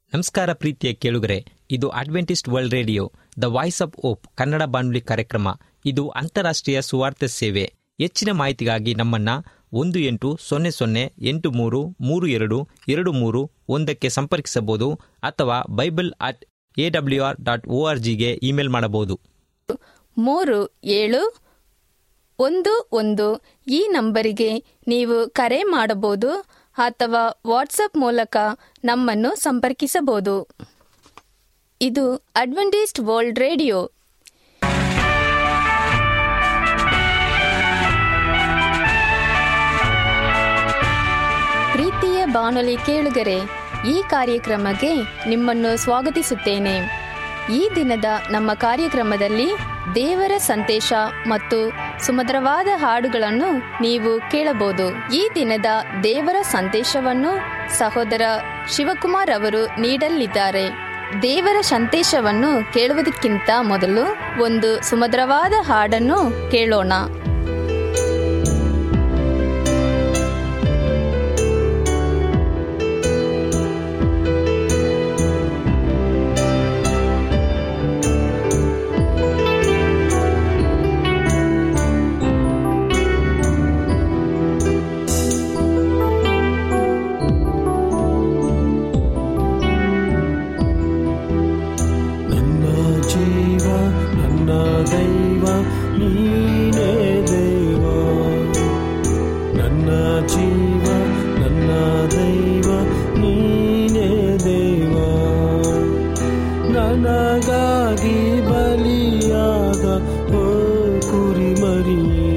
ನಮಸ್ಕಾರ ಪ್ರೀತಿಯ ಕೇಳುಗರೆ ಇದು Adventist world radio the voice of hope Kannada ಬಾನುಲಿ ಕಾರ್ಯಕ್ರಮ ಇದು ಅಂತಾರಾಷ್ಟ್ರೀಯ ಸುವಾರ್ತೆ ಸೇವೆ ಹೆಚ್ಚಿನ ಮಾಹಿತಿಗಾಗಿ ನಮ್ಮನ್ನ ಒಂದು ಎಂಟು ಸೊನ್ನೆ ಸೊನ್ನೆ ಎಂಟು ಮೂರು ಮೂರು ಎರಡು ಎರಡು ಮೂರು ಒಂದಕ್ಕೆ ಸಂಪರ್ಕಿಸಬಹುದು ಅಥವಾ Bible at A W R dot O R ಜಿಗೆ ಇಮೇಲ್ ಮಾಡಬಹುದು ಮೂರು ಏಳು ಒಂದು ಒಂದು ಈ ನಂಬರಿಗೆ ನೀವು ಕರೆ ಮಾಡಬಹುದು ಅಥವಾ ವಾಟ್ಸಪ್ ಮೂಲಕ ನಮ್ಮನ್ನು ಸಂಪರ್ಕಿಸಬಹುದು ಇದು ಅಡ್ವೆಂಟಿಸ್ಟ್ ವರ್ಲ್ಡ್ ರೇಡಿಯೋ ಪ್ರೀತಿಯ ಬಾನುಲಿ ಕೇಳುಗರೆ ಈ ಕಾರ್ಯಕ್ರಮಕ್ಕೆ ನಿಮ್ಮನ್ನು ಸ್ವಾಗತಿಸುತ್ತೇನೆ ಈ ದಿನದ ನಮ್ಮ ಕಾರ್ಯಕ್ರಮದಲ್ಲಿ ದೇವರ ಸಂದೇಶ ಮತ್ತು ಸುಮಧುರವಾದ ಹಾಡುಗಳನ್ನು ನೀವು ಕೇಳಬಹುದು ಈ ದಿನದ ದೇವರ ಸಂದೇಶವನ್ನು ಸಹೋದರ ಶಿವಕುಮಾರ್ ಅವರು ನೀಡಲಿದ್ದಾರೆ ದೇವರ ಸಂದೇಶವನ್ನು ಕೇಳುವುದಕ್ಕಿಂತ ಮೊದಲು ಒಂದು ಸುಮಧುರವಾದ ಹಾಡನ್ನು ಕೇಳೋಣ ನನ್ನ ಜೀವ ನನ್ನ ದೈವ ನೀನೇ ದೇವ ನನ್ನ ಜೀವ ನನ್ನ ದೈವ ನೀನೇ ದೇವ ನನಗಾಗಿ ಬಲಿಯಾದ ಓ ಕುರಿಮರಿಯೇ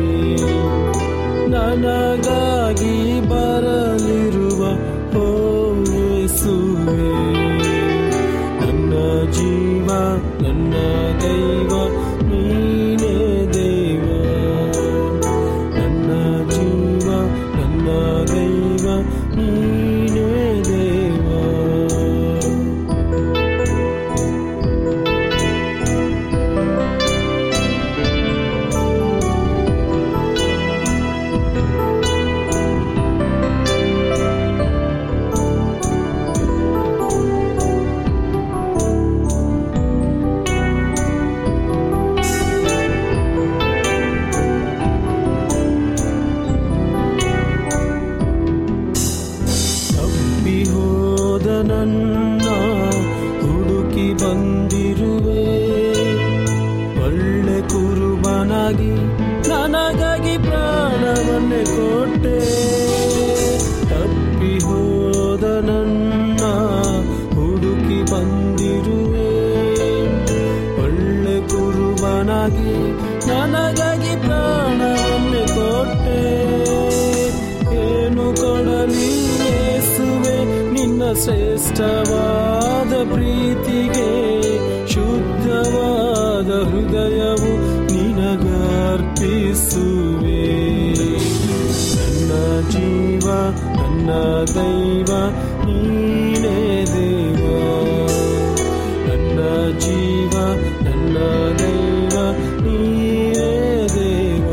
ನನಗಾಗಿ ಬರಲಿರುವ ಓ ಯೇಸುವೇ ನನ್ನ ಜೀವ ನನ್ನ ದೈವ ನೀನೇ ದೇವ ನನ್ನ ಜೀವ ನನ್ನ ದೈವ ನೀನೇ ದೇವ ತಪ್ಪಿ ಹೋದ ನನ್ನ ಹುಡುಕಿ ಬಂದಿರುವೆ ಒಳ್ಳೆ ಕುರುಬನಾಗಿ ನನಗಾಗಿ ಪ್ರಾಣವನ್ನೇ ಕೊಟ್ಟೆ ತಪ್ಪಿ ಹೋದ ನನ್ನ ಹುಡುಕಿ ಬಂದಿರುವೆ ಒಳ್ಳೆ ಕುರುಬನಾಗಿ ನನಗಾಗಿ ಪ್ರಾಣವನ್ನೇ ಕೊಟ್ಟೆ ಏನು ಕೊಡಲಿ ಯೇಸುವೆ ನಿನ್ನ ಶ್ರೇಷ್ಠವಾದ ಪ್ರೀತಿಗೆ ಶುದ್ಧವಾದ ಹೃದಯವು ನಿನಗರ್ಪಿಸುವೆ ನನ್ನ ಜೀವ ನನ್ನ ದೈವ ನೀನೇ ದೇವ ನನ್ನ ಜೀವ ನನ್ನ ದೈವ ನೀನೇ ದೇವ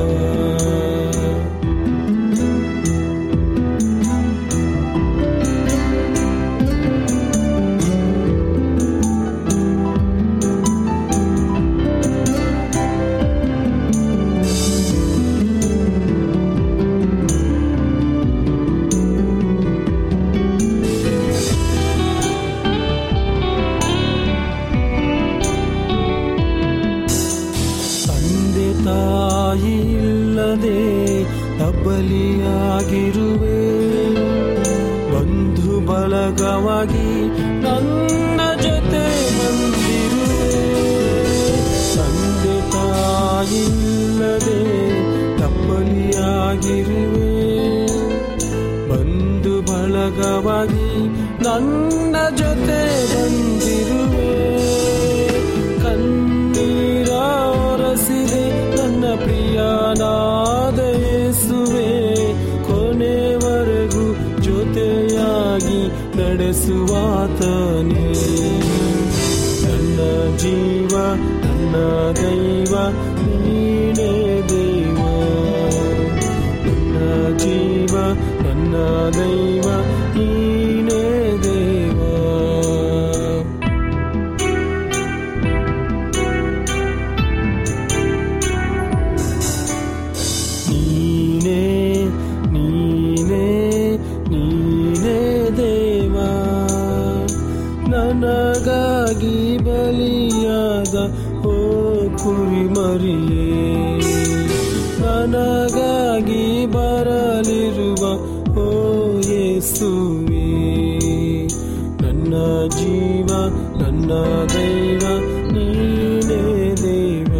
ತಂದೆ ತಾಯಿ ಇಲ್ಲದೆ ತಬ್ಬಲಿಯಾಗಿರುವೆ ಬಂಧು ಬಳಗವಾಗಿ ನನ್ನ ಜೊತೆ ಬಂದಿರುವೆ ತಂದೆ ತಾಯಿ ಇಲ್ಲದೆ ತಬ್ಬಲಿಯಾಗಿರುವೆ ಬಂಧು ಬಳಗವಾಗಿ ನನ್ನ ಜೊತೆ ಬಂದಿರುವೆ ಕಣ್ಣೀರ ಒರೆಸಿದೆ ನನ್ನ ಪ್ರಿಯನಾದ ಯೇಸುವೆ ಕೊನೆವರೆಗೂ ಜೊತೆಯಾಗಿ ನಡೆಸುವಾತನೇ ನನ್ನ ಜೀವ ನನ್ನ ದೈವ ನೀನೇ ದೇವ ನನ್ನ ಜೀವ ನನ್ನ ದೈವ ನೀನೇ ದೇವ ನನಗಾಗಿ ಬಲಿಯಾದ ಓ ಕುರಿಮರಿಯೇ ನನಗಾಗಿ ಬರಲಿರುವ ಓ ಯೇಸುವೇ ನನ್ನ ಜೀವ ನನ್ನ ದೈವ ನೀನೇ ದೇವ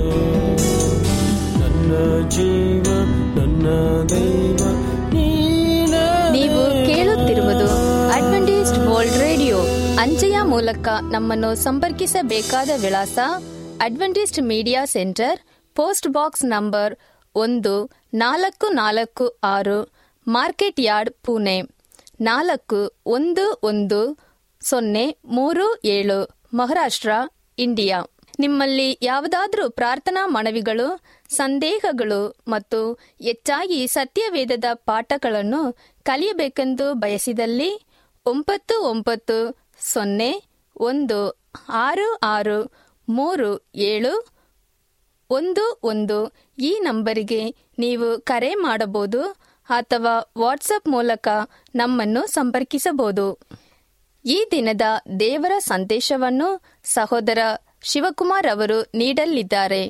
ನನ್ನ ಜೀವ ನನ್ನ ದೈವ ನೀನೇ ನೀವು ಕೇಳುತ್ತಿರುವುದು ಅಡ್ವೆಂಟಿಸ್ಟ್ ವರ್ಲ್ಡ್ ರೇಡಿಯೋ ಅಂಚೆಯ ಮೂಲಕ ನಮ್ಮನ್ನು ಸಂಪರ್ಕಿಸಬೇಕಾದ ವಿಳಾಸ Adventist media centre post box number ಒಂದು ನಾಲ್ಕು ನಾಲ್ಕು ಆರು ಮಾರ್ಕೆಟ್ ಯಾರ್ಡ್ ಪುಣೆ ನಾಲ್ಕು ಒಂದು ಒಂದು ಸೊನ್ನೆ ಮೂರು ಏಳು ಮಹಾರಾಷ್ಟ್ರ ಇಂಡಿಯಾ ನಿಮ್ಮಲ್ಲಿ ಯಾವುದಾದ್ರೂ ಪ್ರಾರ್ಥನಾ ಮನವಿಗಳು ಸಂದೇಹಗಳು ಮತ್ತು ಹೆಚ್ಚಾಗಿ ಸತ್ಯವೇದದ ಪಾಠಗಳನ್ನು ಕಲಿಯಬೇಕೆಂದು ಬಯಸಿದಲ್ಲಿ ಒಂಬತ್ತು ಒಂಬತ್ತು ಸೊನ್ನೆ ಒಂದು ಆರು ಆರು ಮೂರು ಏಳು ಒಂದು ಒಂದು ಈ ನಂಬರಿಗೆ ನೀವು ಕರೆ ಮಾಡಬಹುದು ಅಥವಾ ವಾಟ್ಸಪ್ ಮೂಲಕ ನಮ್ಮನ್ನು ಸಂಪರ್ಕಿಸಬಹುದು ಈ ದಿನದ ದೇವರ ಸಂದೇಶವನ್ನು ಸಹೋದರ ಶಿವಕುಮಾರ್ ಅವರು ನೀಡಲಿದ್ದಾರೆ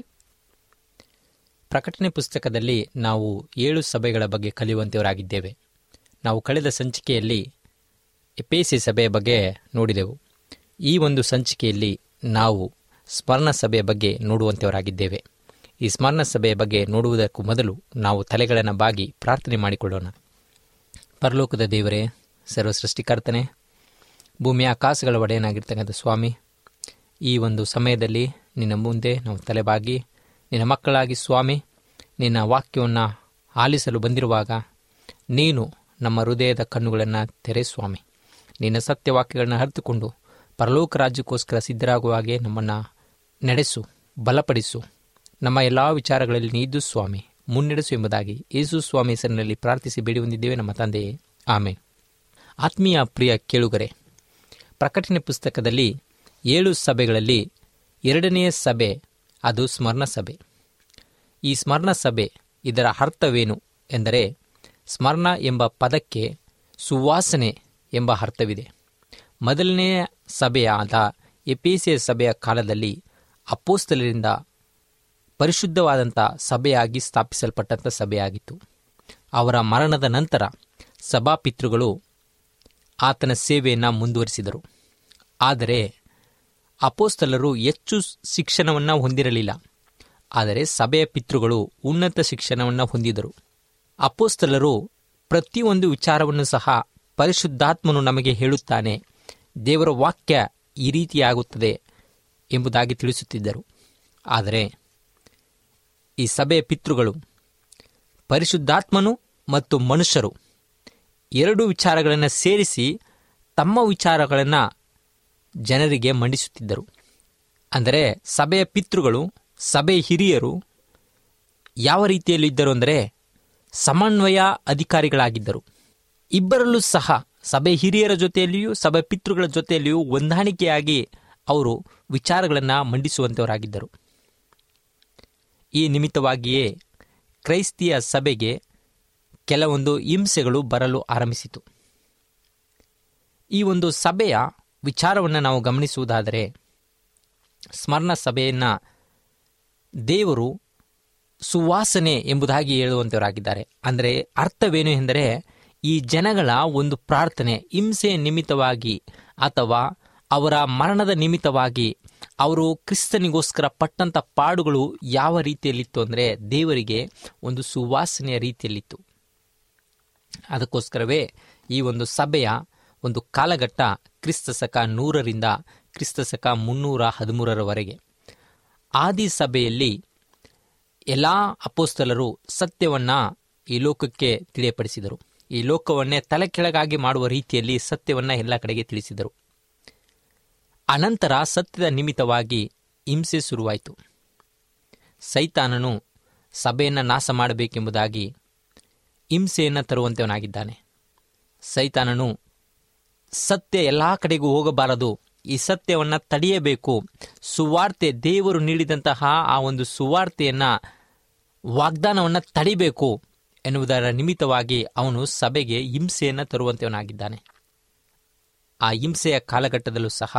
ಪ್ರಕಟಣೆ ಪುಸ್ತಕದಲ್ಲಿ ನಾವು ಏಳು ಸಭೆಗಳ ಬಗ್ಗೆ ಕಲಿಯುವಂತೆಯವರಾಗಿದ್ದೇವೆ ನಾವು ಕಳೆದ ಸಂಚಿಕೆಯಲ್ಲಿ ಎಪೇಸಿ ಸಭೆಯ ಬಗ್ಗೆ ನೋಡಿದೆವು ಈ ಒಂದು ಸಂಚಿಕೆಯಲ್ಲಿ ನಾವು ಸ್ಮರಣ ಸಭೆಯ ಬಗ್ಗೆ ನೋಡುವಂತೆಯವರಾಗಿದ್ದೇವೆ ಈ ಸ್ಮರಣ ಸಭೆಯ ಬಗ್ಗೆ ನೋಡುವುದಕ್ಕೂ ಮೊದಲು ನಾವು ತಲೆಗಳನ್ನು ಬಾಗಿ ಪ್ರಾರ್ಥನೆ ಮಾಡಿಕೊಳ್ಳೋಣ ಪರಲೋಕದ ದೇವರೇ ಸರ್ವ ಸೃಷ್ಟಿಕರ್ತನೆ ಭೂಮಿಯ ಆಕಾಶಗಳ ಒಡೆಯನಾಗಿರ್ತಕ್ಕಂಥ ಸ್ವಾಮಿ ಈ ಒಂದು ಸಮಯದಲ್ಲಿ ನಿನ್ನ ಮುಂದೆ ನಾವು ತಲೆಬಾಗಿ ನಿನ್ನ ಮಕ್ಕಳಾಗಿ ಸ್ವಾಮಿ ನಿನ್ನ ವಾಕ್ಯವನ್ನು ಆಲಿಸಲು ಬಂದಿರುವಾಗ ನೀನು ನಮ್ಮ ಹೃದಯದ ಕಣ್ಣುಗಳನ್ನು ತೆರೆ ಸ್ವಾಮಿ ನಿನ್ನ ಸತ್ಯವಾಕ್ಯಗಳನ್ನು ಅರಿತುಕೊಂಡು ಪರಲೋಕ ರಾಜ್ಯಕ್ಕೋಸ್ಕರ ಸಿದ್ಧರಾಗುವ ಹಾಗೆ ನಮ್ಮನ್ನು ನಡೆಸು ಬಲಪಡಿಸು ನಮ್ಮ ಎಲ್ಲ ವಿಚಾರಗಳಲ್ಲಿ ನೀದ್ದು ಸ್ವಾಮಿ ಮುನ್ನಡೆಸು ಎಂಬುದಾಗಿ ಯೇಸು ಸ್ವಾಮಿ ಹೆಸರಿನಲ್ಲಿ ಪ್ರಾರ್ಥಿಸಿ ಬೇಡಿ ಹೊಂದಿದ್ದೇವೆ ನಮ್ಮ ತಂದೆಯೇ ಆಮೇಲೆ ಆತ್ಮೀಯ ಪ್ರಿಯ ಕೇಳುಗರೆ ಪ್ರಕಟಣೆ ಪುಸ್ತಕದಲ್ಲಿ ಏಳು ಸಭೆಗಳಲ್ಲಿ ಎರಡನೆಯ ಸಭೆ ಅದು ಸ್ಮರಣ ಸಭೆ ಈ ಸ್ಮರಣ ಸಭೆ ಇದರ ಅರ್ಥವೇನು ಎಂದರೆ ಸ್ಮರಣ ಎಂಬ ಪದಕ್ಕೆ ಸುವಾಸನೆ ಎಂಬ ಅರ್ಥವಿದೆ ಮೊದಲನೆಯ ಸಭೆಯಾದ ಎಪಿಸಿಯ ಸಭೆಯ ಕಾಲದಲ್ಲಿ ಅಪೋಸ್ತಲರಿಂದ ಪರಿಶುದ್ಧವಾದಂಥ ಸಭೆಯಾಗಿ ಸ್ಥಾಪಿಸಲ್ಪಟ್ಟಂಥ ಸಭೆಯಾಗಿತ್ತು ಅವರ ಮರಣದ ನಂತರ ಸಭಾಪಿತೃಗಳು ಆತನ ಸೇವೆಯನ್ನು ಮುಂದುವರಿಸಿದರು ಆದರೆ ಅಪೋಸ್ತಲರು ಹೆಚ್ಚು ಶಿಕ್ಷಣವನ್ನು ಹೊಂದಿರಲಿಲ್ಲ ಆದರೆ ಸಭೆಯ ಪಿತೃಗಳು ಉನ್ನತ ಶಿಕ್ಷಣವನ್ನು ಹೊಂದಿದರು ಅಪೋಸ್ತಲರು ಪ್ರತಿಯೊಂದು ವಿಚಾರವನ್ನು ಸಹ ಪರಿಶುದ್ಧಾತ್ಮನು ನಮಗೆ ಹೇಳುತ್ತಾನೆ ದೇವರ ವಾಕ್ಯ ಈ ರೀತಿಯಾಗುತ್ತದೆ ಎಂಬುದಾಗಿ ತಿಳಿಸುತ್ತಿದ್ದರು ಆದರೆ ಈ ಸಭೆಯ ಪಿತೃಗಳು ಪರಿಶುದ್ಧಾತ್ಮನು ಮತ್ತು ಮನುಷ್ಯರು ಎರಡು ವಿಚಾರಗಳನ್ನು ಸೇರಿಸಿ ತಮ್ಮ ವಿಚಾರಗಳನ್ನು ಜನರಿಗೆ ಮಂಡಿಸುತ್ತಿದ್ದರು ಅಂದರೆ ಸಭೆಯ ಪಿತೃಗಳು ಸಭೆಯ ಹಿರಿಯರು ಯಾವ ರೀತಿಯಲ್ಲಿ ಇದ್ದರು ಅಂದರೆ ಸಮನ್ವಯ ಅಧಿಕಾರಿಗಳಾಗಿದ್ದರು ಇಬ್ಬರಲ್ಲೂ ಸಹ ಸಭೆ ಹಿರಿಯರ ಜೊತೆಯಲ್ಲಿಯೂ ಸಭೆ ಪಿತೃಗಳ ಜೊತೆಯಲ್ಲಿಯೂ ಹೊಂದಾಣಿಕೆಯಾಗಿ ಅವರು ವಿಚಾರಗಳನ್ನು ಮಂಡಿಸುವಂಥವರಾಗಿದ್ದರು ಈ ನಿಮಿತ್ತವಾಗಿಯೇ ಕ್ರೈಸ್ತಿಯ ಸಭೆಗೆ ಕೆಲವೊಂದು ಹಿಂಸೆಗಳು ಬರಲು ಆರಂಭಿಸಿತು ಈ ಒಂದು ಸಭೆಯ ವಿಚಾರವನ್ನು ನಾವು ಗಮನಿಸುವುದಾದರೆ ಸ್ಮರಣ ಸಭೆಯನ್ನು ದೇವರು ಸುವಾಸನೆ ಎಂಬುದಾಗಿ ಹೇಳುವಂಥವರಾಗಿದ್ದಾರೆ ಅಂದರೆ ಅರ್ಥವೇನು ಎಂದರೆ ಈ ಜನಗಳ ಒಂದು ಪ್ರಾರ್ಥನೆ ಹಿಂಸೆಯ ನಿಮಿತ್ತವಾಗಿ ಅಥವಾ ಅವರ ಮರಣದ ನಿಮಿತ್ತವಾಗಿ ಅವರು ಕ್ರಿಸ್ತನಿಗೋಸ್ಕರ ಪಟ್ಟಂಥ ಪಾಡುಗಳು ಯಾವ ರೀತಿಯಲ್ಲಿತ್ತು ಅಂದರೆ ದೇವರಿಗೆ ಒಂದು ಸುವಾಸನೆಯ ರೀತಿಯಲ್ಲಿತ್ತು ಅದಕ್ಕೋಸ್ಕರವೇ ಈ ಒಂದು ಸಭೆಯ ಒಂದು ಕಾಲಘಟ್ಟ ಕ್ರಿಸ್ತ ಶಕ ನೂರರಿಂದ ಕ್ರಿಸ್ತ ಶಕ ಮುನ್ನೂರ ಹದಿಮೂರರವರೆಗೆ ಆದಿ ಸಭೆಯಲ್ಲಿ ಎಲ್ಲ ಅಪೋಸ್ತಲರು ಸತ್ಯವನ್ನು ಈ ಲೋಕಕ್ಕೆ ತಿಳಿಯಪಡಿಸಿದರು ಈ ಲೋಕವನ್ನೇ ತಲೆ ಕೆಳಗಾಗಿ ಮಾಡುವ ರೀತಿಯಲ್ಲಿ ಸತ್ಯವನ್ನು ಎಲ್ಲ ಕಡೆಗೆ ತಿಳಿಸಿದರು ಅನಂತರ ಸತ್ಯದ ನಿಮಿತ್ತವಾಗಿ ಹಿಂಸೆ ಶುರುವಾಯಿತು ಸೈತಾನನು ಸಭೆಯನ್ನು ನಾಶ ಮಾಡಬೇಕೆಂಬುದಾಗಿ ಹಿಂಸೆಯನ್ನು ತರುವಂತವನಾಗಿದ್ದಾನೆ ಸೈತಾನನು ಸತ್ಯ ಎಲ್ಲ ಕಡೆಗೂ ಹೋಗಬಾರದು ಈ ಸತ್ಯವನ್ನು ತಡೆಯಬೇಕು ಸುವಾರ್ತೆ ದೇವರು ನೀಡಿದಂತಹ ಆ ಒಂದು ಸುವಾರ್ತೆಯನ್ನು ವಾಗ್ದಾನವನ್ನು ತಡಿಬೇಕು ಎನ್ನುವುದರ ನಿಮಿತ್ತವಾಗಿ ಅವನು ಸಭೆಗೆ ಹಿಂಸೆಯನ್ನು ತರುವಂತವನಾಗಿದ್ದಾನೆ ಆ ಹಿಂಸೆಯ ಕಾಲಘಟ್ಟದಲ್ಲೂ ಸಹ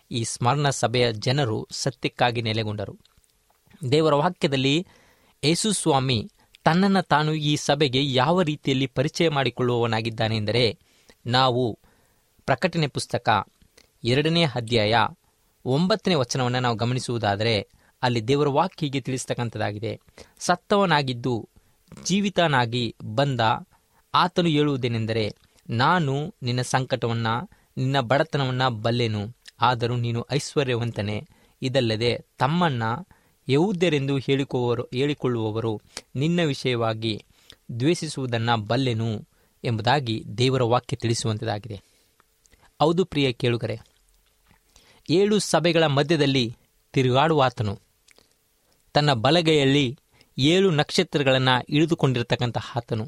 ಈ ಸ್ಮರಣ ಸಭೆಯ ಜನರು ಸತ್ಯಕ್ಕಾಗಿ ನೆಲೆಗೊಂಡರು ದೇವರ ವಾಕ್ಯದಲ್ಲಿ ಯೇಸು ಸ್ವಾಮಿ ತನ್ನನ್ನು ತಾನು ಈ ಸಭೆಗೆ ಯಾವ ರೀತಿಯಲ್ಲಿ ಪರಿಚಯ ಮಾಡಿಕೊಳ್ಳುವವನಾಗಿದ್ದಾನೆ ಎಂದರೆ ನಾವು ಪ್ರಕಟಣೆ ಪುಸ್ತಕ ಎರಡನೇ ಅಧ್ಯಾಯ ಒಂಬತ್ತನೇ ವಚನವನ್ನು ನಾವು ಗಮನಿಸುವುದಾದರೆ ಅಲ್ಲಿ ದೇವರ ವಾಕ್ಯ ಹೀಗೆ ತಿಳಿಸ್ತಕ್ಕಂಥದ್ದಾಗಿದೆ ಸತ್ತವನಾಗಿದ್ದು ಜೀವಿತನಾಗಿ ಬಂದ ಆತನು ಹೇಳುವುದೇನೆಂದರೆ ನಾನು ನಿನ್ನ ಸಂಕಟವನ್ನು ನಿನ್ನ ಬಡತನವನ್ನು ಬಲ್ಲೆನು ಆದರೂ ನೀನು ಐಶ್ವರ್ಯವಂತನೇ ಇದಲ್ಲದೆ ತಮ್ಮನ್ನ ಯಹೂದ್ಯರೆಂದು ಹೇಳಿಕೊಳ್ಳುವವರು ಹೇಳಿಕೊಳ್ಳುವವರು ನಿನ್ನ ವಿಷಯವಾಗಿ ದ್ವೇಷಿಸುವುದನ್ನು ಬಲ್ಲೆನು ಎಂಬುದಾಗಿ ದೇವರ ವಾಕ್ಯ ತಿಳಿಸುವಂಥದ್ದಾಗಿದೆ ಹೌದು ಪ್ರಿಯ ಕೇಳುಗರೆ ಏಳು ಸಭೆಗಳ ಮಧ್ಯದಲ್ಲಿ ತಿರುಗಾಡುವಾತನು ತನ್ನ ಬಲಗೈಯಲ್ಲಿ ಏಳು ನಕ್ಷತ್ರಗಳನ್ನು ಇಳಿದುಕೊಂಡಿರತಕ್ಕಂಥ ಆತನು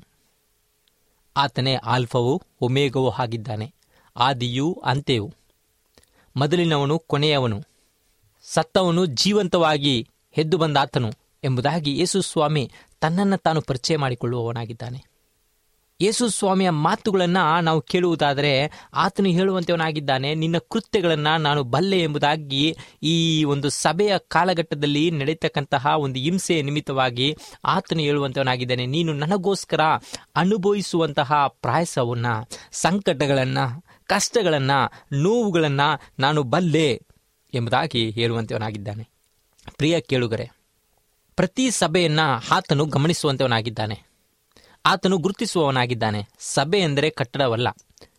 ಆತನೇ ಆಲ್ಫವೂ ಒಮೇಗವೂ ಆಗಿದ್ದಾನೆ ಆದಿಯೂ ಅಂತ್ಯವೂ ಮೊದಲಿನವನು ಕೊನೆಯವನು ಸತ್ತವನು ಜೀವಂತವಾಗಿ ಎದ್ದು ಬಂದ ಆತನು ಎಂಬುದಾಗಿ ಯೇಸು ಸ್ವಾಮಿ ತನ್ನನ್ನು ತಾನು ಪರಿಚಯ ಮಾಡಿಕೊಳ್ಳುವವನಾಗಿದ್ದಾನೆ ಯೇಸು ಸ್ವಾಮಿಯ ಮಾತುಗಳನ್ನು ನಾವು ಕೇಳುವುದಾದರೆ ಆತನು ಹೇಳುವಂತವನಾಗಿದ್ದಾನೆ ನಿನ್ನ ಕೃತ್ಯಗಳನ್ನು ನಾನು ಬಲ್ಲೆ ಎಂಬುದಾಗಿ ಈ ಒಂದು ಸಭೆಯ ಕಾಲಘಟ್ಟದಲ್ಲಿ ನಡೆಯತಕ್ಕಂತಹ ಒಂದು ಹಿಂಸೆಯ ನಿಮಿತ್ತವಾಗಿ ಆತನು ಹೇಳುವಂತವನಾಗಿದ್ದಾನೆ ನೀನು ನನಗೋಸ್ಕರ ಅನುಭವಿಸುವಂತಹ ಪ್ರಾಯಸವನ್ನು ಸಂಕಟಗಳನ್ನು ಕಷ್ಟಗಳನ್ನು ನೋವುಗಳನ್ನು ನಾನು ಬಲ್ಲೆ ಎಂಬುದಾಗಿ ಹೇಳುವಂತವನಾಗಿದ್ದಾನೆ ಪ್ರಿಯ ಕೇಳುಗರೆ ಪ್ರತಿ ಸಭೆಯನ್ನ ಆತನು ಗಮನಿಸುವಂತವನಾಗಿದ್ದಾನೆ ಆತನು ಗುರುತಿಸುವವನಾಗಿದ್ದಾನೆ ಸಭೆ ಎಂದರೆ ಕಟ್ಟಡವಲ್ಲ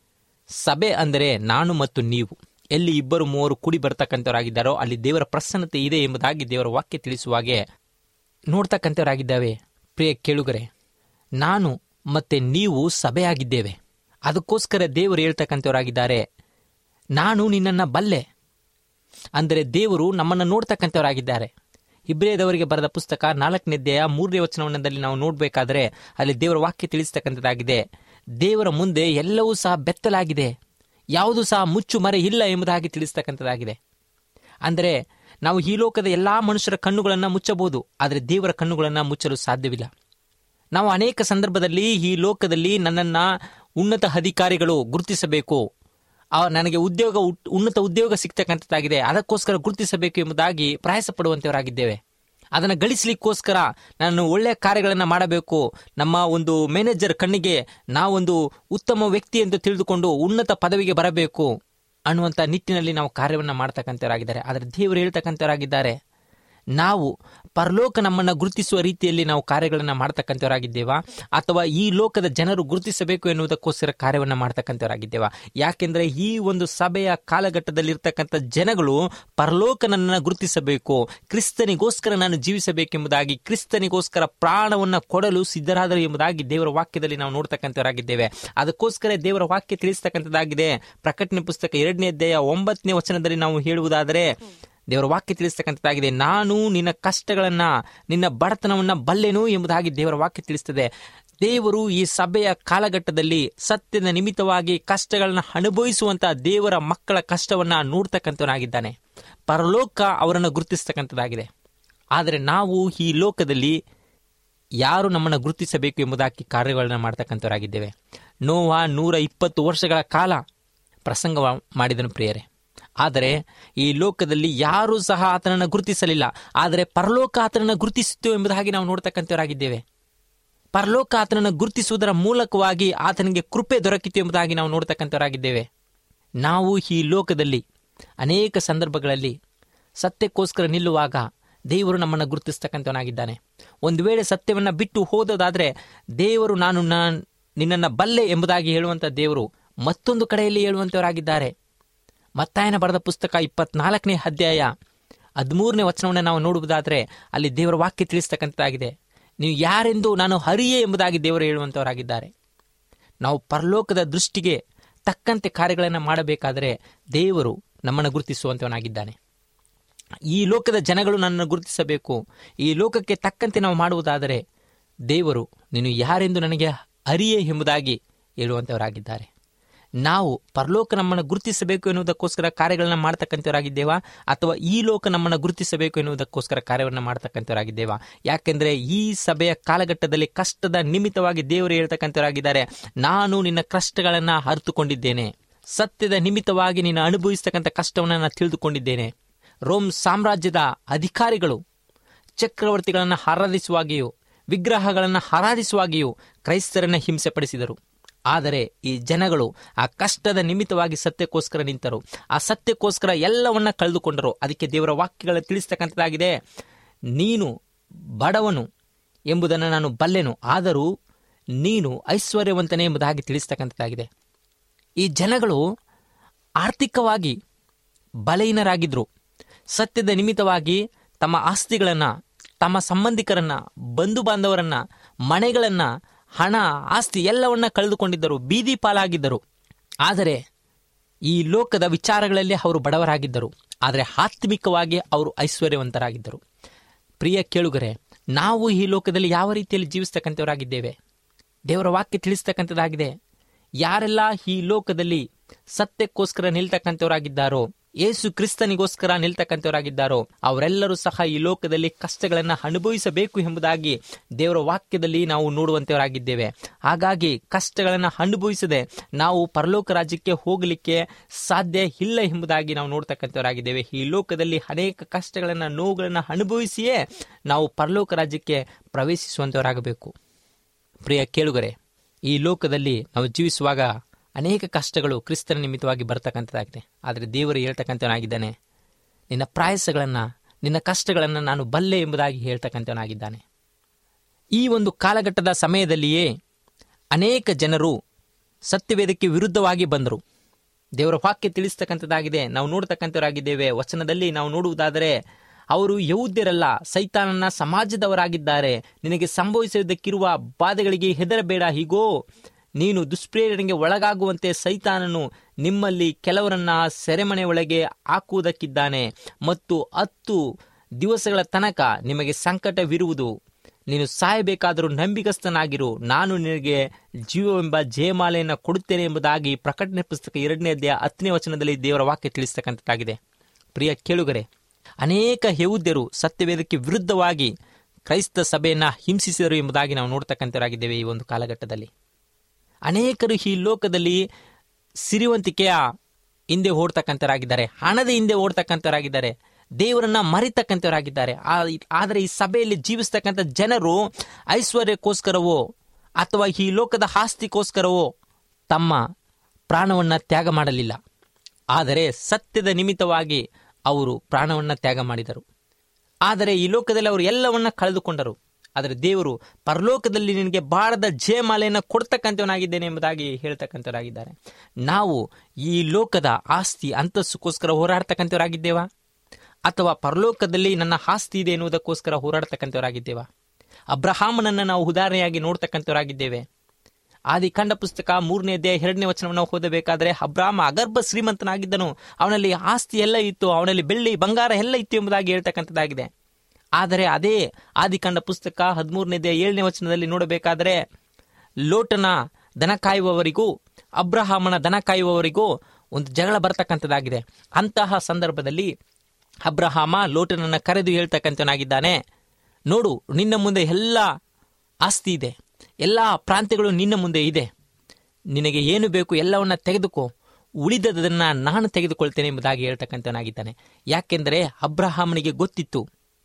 ಸಭೆ ಅಂದರೆ ನಾನು ಮತ್ತು ನೀವು ಎಲ್ಲಿ ಇಬ್ಬರು ಮೂವರು ಕೂಡಿ ಬರ್ತಕ್ಕಂಥವರಾಗಿದ್ದಾರೋ ಅಲ್ಲಿ ದೇವರ ಪ್ರಸನ್ನತೆ ಇದೆ ಎಂಬುದಾಗಿ ದೇವರ ವಾಕ್ಯ ತಿಳಿಸುವಾಗೆ ನೋಡ್ತಕ್ಕಂಥವರಾಗಿದ್ದಾವೆ ಪ್ರಿಯ ಕೇಳುಗರೆ ನಾನು ಮತ್ತೆ ನೀವು ಸಭೆಯಾಗಿದ್ದೇವೆ ಅದಕ್ಕೋಸ್ಕರ ದೇವರು ಹೇಳ್ತಕ್ಕಂಥವರಾಗಿದ್ದಾರೆ ನಾನು ನಿನ್ನನ್ನು ಬಲ್ಲೆ ಅಂದರೆ ದೇವರು ನಮ್ಮನ್ನು ನೋಡ್ತಕ್ಕಂಥವರಾಗಿದ್ದಾರೆ ಇಬ್ರಿಯದವರಿಗೆ ಬರೆದ ಪುಸ್ತಕ ನಾಲ್ಕನೇದ್ದೆಯ ಮೂರನೇ ವಚನವನ್ನದಲ್ಲಿ ನಾವು ನೋಡಬೇಕಾದ್ರೆ ಅಲ್ಲಿ ದೇವರ ವಾಕ್ಯ ತಿಳಿಸ್ತಕ್ಕಂಥದ್ದಾಗಿದೆ ದೇವರ ಮುಂದೆ ಎಲ್ಲವೂ ಸಹ ಬೆತ್ತಲಾಗಿದೆ ಯಾವುದೂ ಸಹ ಮುಚ್ಚು ಮರೆ ಇಲ್ಲ ಎಂಬುದಾಗಿ ತಿಳಿಸ್ತಕ್ಕಂಥದ್ದಾಗಿದೆ ಅಂದರೆ ನಾವು ಈ ಲೋಕದ ಎಲ್ಲ ಮನುಷ್ಯರ ಕಣ್ಣುಗಳನ್ನು ಮುಚ್ಚಬಹುದು ಆದರೆ ದೇವರ ಕಣ್ಣುಗಳನ್ನು ಮುಚ್ಚಲು ಸಾಧ್ಯವಿಲ್ಲ ನಾವು ಅನೇಕ ಸಂದರ್ಭದಲ್ಲಿ ಈ ಲೋಕದಲ್ಲಿ ನನ್ನನ್ನು ಉನ್ನತ ಅಧಿಕಾರಿಗಳು ಗುರುತಿಸಬೇಕು ಆ ನನಗೆ ಉದ್ಯೋಗ ಉಟ್- ಉನ್ನತ ಉದ್ಯೋಗ ಸಿಗ್ತಕ್ಕಂಥದ್ದಾಗಿದೆ ಅದಕ್ಕೋಸ್ಕರ ಗುರುತಿಸಬೇಕು ಎಂಬುದಾಗಿ ಪ್ರಯಾಸ ಪಡುವಂತವರಾಗಿದ್ದೇವೆ ಅದನ್ನು ಗಳಿಸಲಿಕ್ಕೋಸ್ಕರ ನಾನು ಒಳ್ಳೆಯ ಕಾರ್ಯಗಳನ್ನು ಮಾಡಬೇಕು ನಮ್ಮ ಒಂದು ಮ್ಯಾನೇಜರ್ ಕಣ್ಣಿಗೆ ನಾವೊಂದು ಉತ್ತಮ ವ್ಯಕ್ತಿ ಎಂದು ತಿಳಿದುಕೊಂಡು ಉನ್ನತ ಪದವಿಗೆ ಬರಬೇಕು ಅನ್ನುವಂಥ ನಿಟ್ಟಿನಲ್ಲಿ ನಾವು ಕಾರ್ಯವನ್ನು ಮಾಡ್ತಕ್ಕಂಥವರಾಗಿದ್ದಾರೆ ಆದರೆ ದೇವರು ಹೇಳ್ತಕ್ಕಂಥವರಾಗಿದ್ದಾರೆ ನಾವು ಪರಲೋಕ ನಮ್ಮನ್ನು ಗುರುತಿಸುವ ರೀತಿಯಲ್ಲಿ ನಾವು ಕಾರ್ಯಗಳನ್ನು ಮಾಡ್ತಕ್ಕಂಥವರಾಗಿದ್ದೇವಾ ಅಥವಾ ಈ ಲೋಕದ ಜನರು ಗುರುತಿಸಬೇಕು ಎನ್ನುವುದಕ್ಕೋಸ್ಕರ ಕಾರ್ಯವನ್ನು ಮಾಡ್ತಕ್ಕಂಥವರಾಗಿದ್ದೇವಾ ಯಾಕೆಂದರೆ ಈ ಒಂದು ಸಭೆಯ ಕಾಲಘಟ್ಟದಲ್ಲಿರ್ತಕ್ಕಂಥ ಜನಗಳು ಪರಲೋಕ ನನ್ನನ್ನು ಗುರುತಿಸಬೇಕು ಕ್ರಿಸ್ತನಿಗೋಸ್ಕರ ನಾನು ಜೀವಿಸಬೇಕೆಂಬುದಾಗಿ ಕ್ರಿಸ್ತನಿಗೋಸ್ಕರ ಪ್ರಾಣವನ್ನು ಕೊಡಲು ಸಿದ್ಧರಾದರು ಎಂಬುದಾಗಿ ದೇವರ ವಾಕ್ಯದಲ್ಲಿ ನಾವು ನೋಡ್ತಕ್ಕಂಥವರಾಗಿದ್ದೇವೆ ಅದಕ್ಕೋಸ್ಕರ ದೇವರ ವಾಕ್ಯ ತಿಳಿಸ್ತಕ್ಕಂಥದ್ದಾಗಿದೆ ಪ್ರಕಟಣೆ ಪುಸ್ತಕ ಎರಡನೇ ಅಧ್ಯಾಯ ಒಂಬತ್ತನೇ ವಚನದಲ್ಲಿ ನಾವು ಹೇಳುವುದಾದರೆ ದೇವರ ವಾಕ್ಯ ತಿಳಿಸ್ತಕ್ಕಂಥದ್ದಾಗಿದೆ ನಾನು ನಿನ್ನ ಕಷ್ಟಗಳನ್ನ ನಿನ್ನ ಬಡತನವನ್ನ ಬಲ್ಲೆನು ಎಂಬುದಾಗಿ ದೇವರ ವಾಕ್ಯ ತಿಳಿಸ್ತದೆ ದೇವರು ಈ ಸಭೆಯ ಕಾಲಘಟ್ಟದಲ್ಲಿ ಸತ್ಯದ ನಿಮಿತ್ತವಾಗಿ ಕಷ್ಟಗಳನ್ನ ಅನುಭವಿಸುವಂತಹ ದೇವರ ಮಕ್ಕಳ ಕಷ್ಟವನ್ನ ನೋಡ್ತಕ್ಕಂಥವನಾಗಿದ್ದಾನೆ ಪರಲೋಕ ಅವರನ್ನು ಗುರುತಿಸ್ತಕ್ಕಂಥದ್ದಾಗಿದೆ ಆದರೆ ನಾವು ಈ ಲೋಕದಲ್ಲಿ ಯಾರು ನಮ್ಮನ್ನು ಗುರುತಿಸಬೇಕು ಎಂಬುದಾಗಿ ಕಾರ್ಯಗಳನ್ನು ಮಾಡ್ತಕ್ಕಂಥವರಾಗಿದ್ದೇವೆ ನೋವ ನೂರ ಇಪ್ಪತ್ತು ವರ್ಷಗಳ ಕಾಲ ಪ್ರಸಂಗ ಮಾಡಿದನು ಪ್ರಿಯರೇ ಆದರೆ ಈ ಲೋಕದಲ್ಲಿ ಯಾರೂ ಸಹ ಆತನನ್ನು ಗುರುತಿಸಲಿಲ್ಲ ಆದರೆ ಪರಲೋಕ ಆತನನ್ನು ಗುರುತಿಸಿತು ಎಂಬುದಾಗಿ ನಾವು ನೋಡ್ತಕ್ಕಂಥವರಾಗಿದ್ದೇವೆ ಪರಲೋಕ ಆತನನ್ನು ಗುರುತಿಸುವುದರ ಮೂಲಕವಾಗಿ ಆತನಿಗೆ ಕೃಪೆ ದೊರಕಿತು ಎಂಬುದಾಗಿ ನಾವು ನೋಡ್ತಕ್ಕಂಥವರಾಗಿದ್ದೇವೆ ನಾವು ಈ ಲೋಕದಲ್ಲಿ ಅನೇಕ ಸಂದರ್ಭಗಳಲ್ಲಿ ಸತ್ಯಕ್ಕೋಸ್ಕರ ನಿಲ್ಲುವಾಗ ದೇವರು ನಮ್ಮನ್ನು ಗುರುತಿಸ್ತಕ್ಕಂಥವನಾಗಿದ್ದಾನೆ ಒಂದು ವೇಳೆ ಸತ್ಯವನ್ನು ಬಿಟ್ಟು ಹೋದದಾದರೆ ದೇವರು ನಾನು ನಾನ್- ನಿನ್ನನ್ನು ಬಲ್ಲೆ ಎಂಬುದಾಗಿ ಹೇಳುವಂಥ ದೇವರು ಮತ್ತೊಂದು ಕಡೆಯಲ್ಲಿ ಹೇಳುವಂಥವರಾಗಿದ್ದಾರೆ ಮತ್ತಾಯನ ಬರೆದ ಪುಸ್ತಕ ಇಪ್ಪತ್ನಾಲ್ಕನೇ ಅಧ್ಯಾಯ ಹದಿಮೂರನೇ ವಚನವನ್ನು ನಾವು ನೋಡುವುದಾದರೆ ಅಲ್ಲಿ ದೇವರ ವಾಕ್ಯ ತಿಳಿಸ್ತಕ್ಕಂಥದ್ದಾಗಿದೆ ನೀವು ಯಾರೆಂದು ನಾನು ಹರಿಯೇ ಎಂಬುದಾಗಿ ದೇವರು ಹೇಳುವಂಥವರಾಗಿದ್ದಾರೆ ನಾವು ಪರಲೋಕದ ದೃಷ್ಟಿಗೆ ತಕ್ಕಂತೆ ಕಾರ್ಯಗಳನ್ನು ಮಾಡಬೇಕಾದರೆ ದೇವರು ನಮ್ಮನ್ನು ಗುರುತಿಸುವಂತವನಾಗಿದ್ದಾನೆ ಈ ಲೋಕದ ಜನಗಳು ನನ್ನನ್ನು ಗುರುತಿಸಬೇಕು ಈ ಲೋಕಕ್ಕೆ ತಕ್ಕಂತೆ ನಾವು ಮಾಡುವುದಾದರೆ ದೇವರು ನೀನು ಯಾರೆಂದು ನನಗೆ ಅರಿಯೇ ಎಂಬುದಾಗಿ ಹೇಳುವಂಥವರಾಗಿದ್ದಾರೆ ನಾವು ಪರಲೋಕ ನಮ್ಮನ್ನು ಗುರುತಿಸಬೇಕು ಎನ್ನುವುದಕ್ಕೋಸ್ಕರ ಕಾರ್ಯಗಳನ್ನು ಮಾಡ್ತಕ್ಕಂಥವರಾಗಿದ್ದೇವಾ ಅಥವಾ ಈ ಲೋಕ ನಮ್ಮನ್ನು ಗುರುತಿಸಬೇಕು ಎನ್ನುವುದಕ್ಕೋಸ್ಕರ ಕಾರ್ಯವನ್ನು ಮಾಡ್ತಕ್ಕಂಥವರಾಗಿದ್ದೇವಾ ಯಾಕೆಂದರೆ ಈ ಸಭೆಯ ಕಾಲಘಟ್ಟದಲ್ಲಿ ಕಷ್ಟದ ನಿಮಿತ್ತವಾಗಿ ದೇವರು ಹೇಳ್ತಕ್ಕಂಥವರಾಗಿದ್ದಾರೆ ನಾನು ನಿನ್ನ ಕಷ್ಟಗಳನ್ನು ಅರಿತುಕೊಂಡಿದ್ದೇನೆ ಸತ್ಯದ ನಿಮಿತ್ತವಾಗಿ ನೀನು ಅನುಭವಿಸ್ತಕ್ಕಂಥ ಕಷ್ಟವನ್ನು ನಾನು ತಿಳಿದುಕೊಂಡಿದ್ದೇನೆ ರೋಮ್ ಸಾಮ್ರಾಜ್ಯದ ಅಧಿಕಾರಿಗಳು ಚಕ್ರವರ್ತಿಗಳನ್ನು ಆರಾಧಿಸುವಾಗಿಯೂ ವಿಗ್ರಹಗಳನ್ನು ಆರಾಧಿಸುವಾಗಿಯೂ ಕ್ರೈಸ್ತರನ್ನ ಹಿಂಸೆಪಡಿಸಿದರು ಆದರೆ ಈ ಜನಗಳು ಆ ಕಷ್ಟದ ನಿಮಿತ್ತವಾಗಿ ಸತ್ಯಕ್ಕೋಸ್ಕರ ನಿಂತರು ಆ ಸತ್ಯಕ್ಕೋಸ್ಕರ ಎಲ್ಲವನ್ನ ಕಳೆದುಕೊಂಡರು ಅದಕ್ಕೆ ದೇವರ ವಾಕ್ಯಗಳನ್ನು ತಿಳಿಸ್ತಕ್ಕಂಥದ್ದಾಗಿದೆ ನೀನು ಬಡವನು ಎಂಬುದನ್ನು ನಾನು ಬಲ್ಲೆನು ಆದರೂ ನೀನು ಐಶ್ವರ್ಯವಂತನೇ ಎಂಬುದಾಗಿ ತಿಳಿಸ್ತಕ್ಕಂಥದ್ದಾಗಿದೆ ಈ ಜನಗಳು ಆರ್ಥಿಕವಾಗಿ ಬಲಹೀನರಾಗಿದ್ದರು ಸತ್ಯದ ನಿಮಿತ್ತವಾಗಿ ತಮ್ಮ ಆಸ್ತಿಗಳನ್ನು ತಮ್ಮ ಸಂಬಂಧಿಕರನ್ನ ಬಂಧು ಬಾಂಧವರನ್ನ ಮನೆಗಳನ್ನ ಹಣ ಆಸ್ತಿ ಎಲ್ಲವನ್ನ ಕಳೆದುಕೊಂಡಿದ್ದರು ಬೀದಿ ಪಾಲಾಗಿದ್ದರು ಆದರೆ ಈ ಲೋಕದ ವಿಚಾರಗಳಲ್ಲಿ ಅವರು ಬಡವರಾಗಿದ್ದರು ಆದರೆ ಆತ್ಮಿಕವಾಗಿ ಅವರು ಐಶ್ವರ್ಯವಂತರಾಗಿದ್ದರು ಪ್ರಿಯ ಕೇಳುಗರೆ ನಾವು ಈ ಲೋಕದಲ್ಲಿ ಯಾವ ರೀತಿಯಲ್ಲಿ ಜೀವಿಸ್ತಕ್ಕಂಥವರಾಗಿದ್ದೇವೆ ದೇವರ ವಾಕ್ಯ ತಿಳಿಸ್ತಕ್ಕಂಥದ್ದಾಗಿದೆ ಯಾರೆಲ್ಲ ಈ ಲೋಕದಲ್ಲಿ ಸತ್ಯಕ್ಕೋಸ್ಕರ ನಿಲ್ತಕ್ಕಂಥವರಾಗಿದ್ದಾರೋ ಯೇಸು ಕ್ರಿಸ್ತನಿಗೋಸ್ಕರ ನಿಲ್ತಕ್ಕಂಥವರಾಗಿದ್ದಾರೋ ಅವರೆಲ್ಲರೂ ಸಹ ಈ ಲೋಕದಲ್ಲಿ ಕಷ್ಟಗಳನ್ನು ಅನುಭವಿಸಬೇಕು ಎಂಬುದಾಗಿ ದೇವರ ವಾಕ್ಯದಲ್ಲಿ ನಾವು ನೋಡುವಂತವರಾಗಿದ್ದೇವೆ ಹಾಗಾಗಿ ಕಷ್ಟಗಳನ್ನು ಅನುಭವಿಸದೆ ನಾವು ಪರಲೋಕ ರಾಜ್ಯಕ್ಕೆ ಹೋಗಲಿಕ್ಕೆ ಸಾಧ್ಯ ಇಲ್ಲ ಎಂಬುದಾಗಿ ನಾವು ನೋಡ್ತಕ್ಕಂಥವರಾಗಿದ್ದೇವೆ ಈ ಲೋಕದಲ್ಲಿ ಅನೇಕ ಕಷ್ಟಗಳನ್ನು ನೋವುಗಳನ್ನು ಅನುಭವಿಸಿಯೇ ನಾವು ಪರಲೋಕ ರಾಜ್ಯಕ್ಕೆ ಪ್ರವೇಶಿಸುವಂತವರಾಗಬೇಕು ಪ್ರಿಯ ಕೇಳುಗರೆ ಈ ಲೋಕದಲ್ಲಿ ನಾವು ಜೀವಿಸುವಾಗ ಅನೇಕ ಕಷ್ಟಗಳು ಕ್ರಿಸ್ತನ ನಿಮಿತ್ತವಾಗಿ ಬರ್ತಕ್ಕಂಥದ್ದಾಗಿದೆ ಆದರೆ ದೇವರು ಹೇಳ್ತಕ್ಕಂಥವನಾಗಿದ್ದಾನೆ ನಿನ್ನ ಪ್ರಾಯಸಗಳನ್ನು ನಿನ್ನ ಕಷ್ಟಗಳನ್ನು ನಾನು ಬಲ್ಲೆ ಎಂಬುದಾಗಿ ಹೇಳ್ತಕ್ಕಂಥವನಾಗಿದ್ದಾನೆ ಈ ಒಂದು ಕಾಲಘಟ್ಟದ ಸಮಯದಲ್ಲಿಯೇ ಅನೇಕ ಜನರು ಸತ್ಯವೇದಕ್ಕೆ ವಿರುದ್ಧವಾಗಿ ಬಂದರು ದೇವರ ವಾಕ್ಯ ತಿಳಿಸ್ತಕ್ಕಂಥದ್ದಾಗಿದೆ ನಾವು ನೋಡ್ತಕ್ಕಂಥವರಾಗಿದ್ದೇವೆ ವಚನದಲ್ಲಿ ನಾವು ನೋಡುವುದಾದರೆ ಅವರು ಯಹೂದ್ಯರಲ್ಲ ಸೈತಾನನ ಸಮಾಜದವರಾಗಿದ್ದಾರೆ ನಿನಗೆ ಸಂಭವಿಸುವುದಕ್ಕಿರುವ ಬಾಧೆಗಳಿಗೆ ಹೆದರಬೇಡ ಹೀಗೋ ನೀನು ದುಷ್ಪ್ರೇರಣೆಗೆ ಒಳಗಾಗುವಂತೆ ಸೈತಾನನು ನಿಮ್ಮಲ್ಲಿ ಕೆಲವರನ್ನ ಸೆರೆಮನೆ ಒಳಗೆ ಹಾಕುವುದಕ್ಕಿದ್ದಾನೆ ಮತ್ತು ಹತ್ತು ದಿವಸಗಳ ತನಕ ನಿಮಗೆ ಸಂಕಟವಿರುವುದು ನೀನು ಸಾಯಬೇಕಾದರೂ ನಂಬಿಕಸ್ಥನಾಗಿರು ನಾನು ನಿನಗೆ ಜೀವವೆಂಬ ಜಯಮಾಲೆಯನ್ನು ಕೊಡುತ್ತೇನೆ ಎಂಬುದಾಗಿ ಪ್ರಕಟಣೆ ಪುಸ್ತಕ ಎರಡನೇ ಅಧ್ಯಾಯ ಹತ್ತನೇ ವಚನದಲ್ಲಿ ದೇವರ ವಾಕ್ಯ ತಿಳಿಸ್ತಕ್ಕಂಥದ್ದಾಗಿದೆ ಪ್ರಿಯ ಕೇಳುಗರೆ ಅನೇಕ ಯಹೂದ್ಯರು ಸತ್ಯವೇದಕ್ಕೆ ವಿರುದ್ಧವಾಗಿ ಕ್ರೈಸ್ತ ಸಭೆಯನ್ನ ಹಿಂಸಿಸಿದರು ಎಂಬುದಾಗಿ ನಾವು ನೋಡ್ತಕ್ಕಂಥವರಾಗಿದ್ದೇವೆ ಈ ಒಂದು ಕಾಲಘಟ್ಟದಲ್ಲಿ ಅನೇಕರು ಈ ಲೋಕದಲ್ಲಿ ಸಿರಿವಂತಿಕೆಯ ಹಿಂದೆ ಓಡ್ತಕ್ಕಂಥವರಾಗಿದ್ದಾರೆ ಹಣದ ಹಿಂದೆ ಓಡ್ತಕ್ಕಂಥವರಾಗಿದ್ದಾರೆ ದೇವರನ್ನ ಮರಿತಕ್ಕಂಥವರಾಗಿದ್ದಾರೆ ಆ- ಆದರೆ ಈ ಸಭೆಯಲ್ಲಿ ಜೀವಿಸ್ತಕ್ಕಂಥ ಜನರು ಐಶ್ವರ್ಯಕ್ಕೋಸ್ಕರವೋ ಅಥವಾ ಈ ಲೋಕದ ಆಸ್ತಿಗೋಸ್ಕರವೋ ತಮ್ಮ ಪ್ರಾಣವನ್ನ ತ್ಯಾಗ ಮಾಡಲಿಲ್ಲ ಆದರೆ ಸತ್ಯದ ನಿಮಿತ್ತವಾಗಿ ಅವರು ಪ್ರಾಣವನ್ನ ತ್ಯಾಗ ಮಾಡಿದರು ಆದರೆ ಈ ಲೋಕದಲ್ಲಿ ಅವರು ಎಲ್ಲವನ್ನ ಕಳೆದುಕೊಂಡರು ಆದರೆ ದೇವರು ಪರಲೋಕದಲ್ಲಿ ನಿನಗೆ ಬಾಳದ ಜಯಮಾಲೆಯನ್ನು ಕೊಡ್ತಕ್ಕಂಥವನಾಗಿದ್ದೇನೆ ಎಂಬುದಾಗಿ ಹೇಳ್ತಕ್ಕಂಥವರಾಗಿದ್ದಾರೆ ನಾವು ಈ ಲೋಕದ ಆಸ್ತಿ ಅಂತಸ್ಸುಗೋಸ್ಕರ ಹೋರಾಡ್ತಕ್ಕಂಥವರಾಗಿದ್ದೇವಾ ಅಥವಾ ಪರಲೋಕದಲ್ಲಿ ನನ್ನ ಆಸ್ತಿ ಇದೆ ಎನ್ನುವುದಕ್ಕೋಸ್ಕರ ಹೋರಾಡ್ತಕ್ಕಂಥವರಾಗಿದ್ದೇವಾ ಅಬ್ರಹಾಮನನ್ನು ನಾವು ಉದಾಹರಣೆಯಾಗಿ ನೋಡ್ತಕ್ಕಂಥವರಾಗಿದ್ದೇವೆ ಆದಿ ಕಂಡ ಪುಸ್ತಕ ಮೂರನೇ ಅಧ್ಯಾಯ ಎರಡನೇ ವಚನವನ್ನು ಓದಬೇಕಾದ್ರೆ ಅಬ್ರಾಮ ಅಗರ್ಭ ಶ್ರೀಮಂತನಾಗಿದ್ದನು ಅವನಲ್ಲಿ ಆಸ್ತಿ ಎಲ್ಲ ಇತ್ತು ಅವನಲ್ಲಿ ಬೆಳ್ಳಿ ಬಂಗಾರ ಎಲ್ಲ ಇತ್ತು ಎಂಬುದಾಗಿ ಹೇಳ್ತಕ್ಕಂಥದ್ದಾಗಿದೆ ಆದರೆ ಅದೇ ಆದಿಕಾಂಡ ಪುಸ್ತಕ ಹದಿಮೂರನೇ ಅಧ್ಯಾಯ ಏಳನೇ ವಚನದಲ್ಲಿ ನೋಡಬೇಕಾದರೆ ಲೋಟನ ದನ ಕಾಯುವವರಿಗೂ ಅಬ್ರಹಾಮನ ದನ ಕಾಯುವವರಿಗೂ ಒಂದು ಜಗಳ ಬರ್ತಕ್ಕಂಥದ್ದಾಗಿದೆ ಅಂತಹ ಸಂದರ್ಭದಲ್ಲಿ ಅಬ್ರಹಾಮ ಲೋಟನನ್ನ ಕರೆದು ಹೇಳ್ತಕ್ಕಂಥವನಾಗಿದ್ದಾನೆ ನೋಡು ನಿನ್ನ ಮುಂದೆ ಎಲ್ಲ ಆಸ್ತಿ ಇದೆ ಎಲ್ಲ ಪ್ರಾಂತ್ಯಗಳು ನಿನ್ನ ಮುಂದೆ ಇದೆ ನಿನಗೆ ಏನು ಬೇಕು ಎಲ್ಲವನ್ನ ತೆಗೆದುಕೋ ಉಳಿದದನ್ನ ನಾನು ತೆಗೆದುಕೊಳ್ತೇನೆ ಎಂಬುದಾಗಿ ಹೇಳ್ತಕ್ಕಂಥವನಾಗಿದ್ದಾನೆ ಯಾಕೆಂದರೆ ಅಬ್ರಹಾಮನಿಗೆ ಗೊತ್ತಿತ್ತು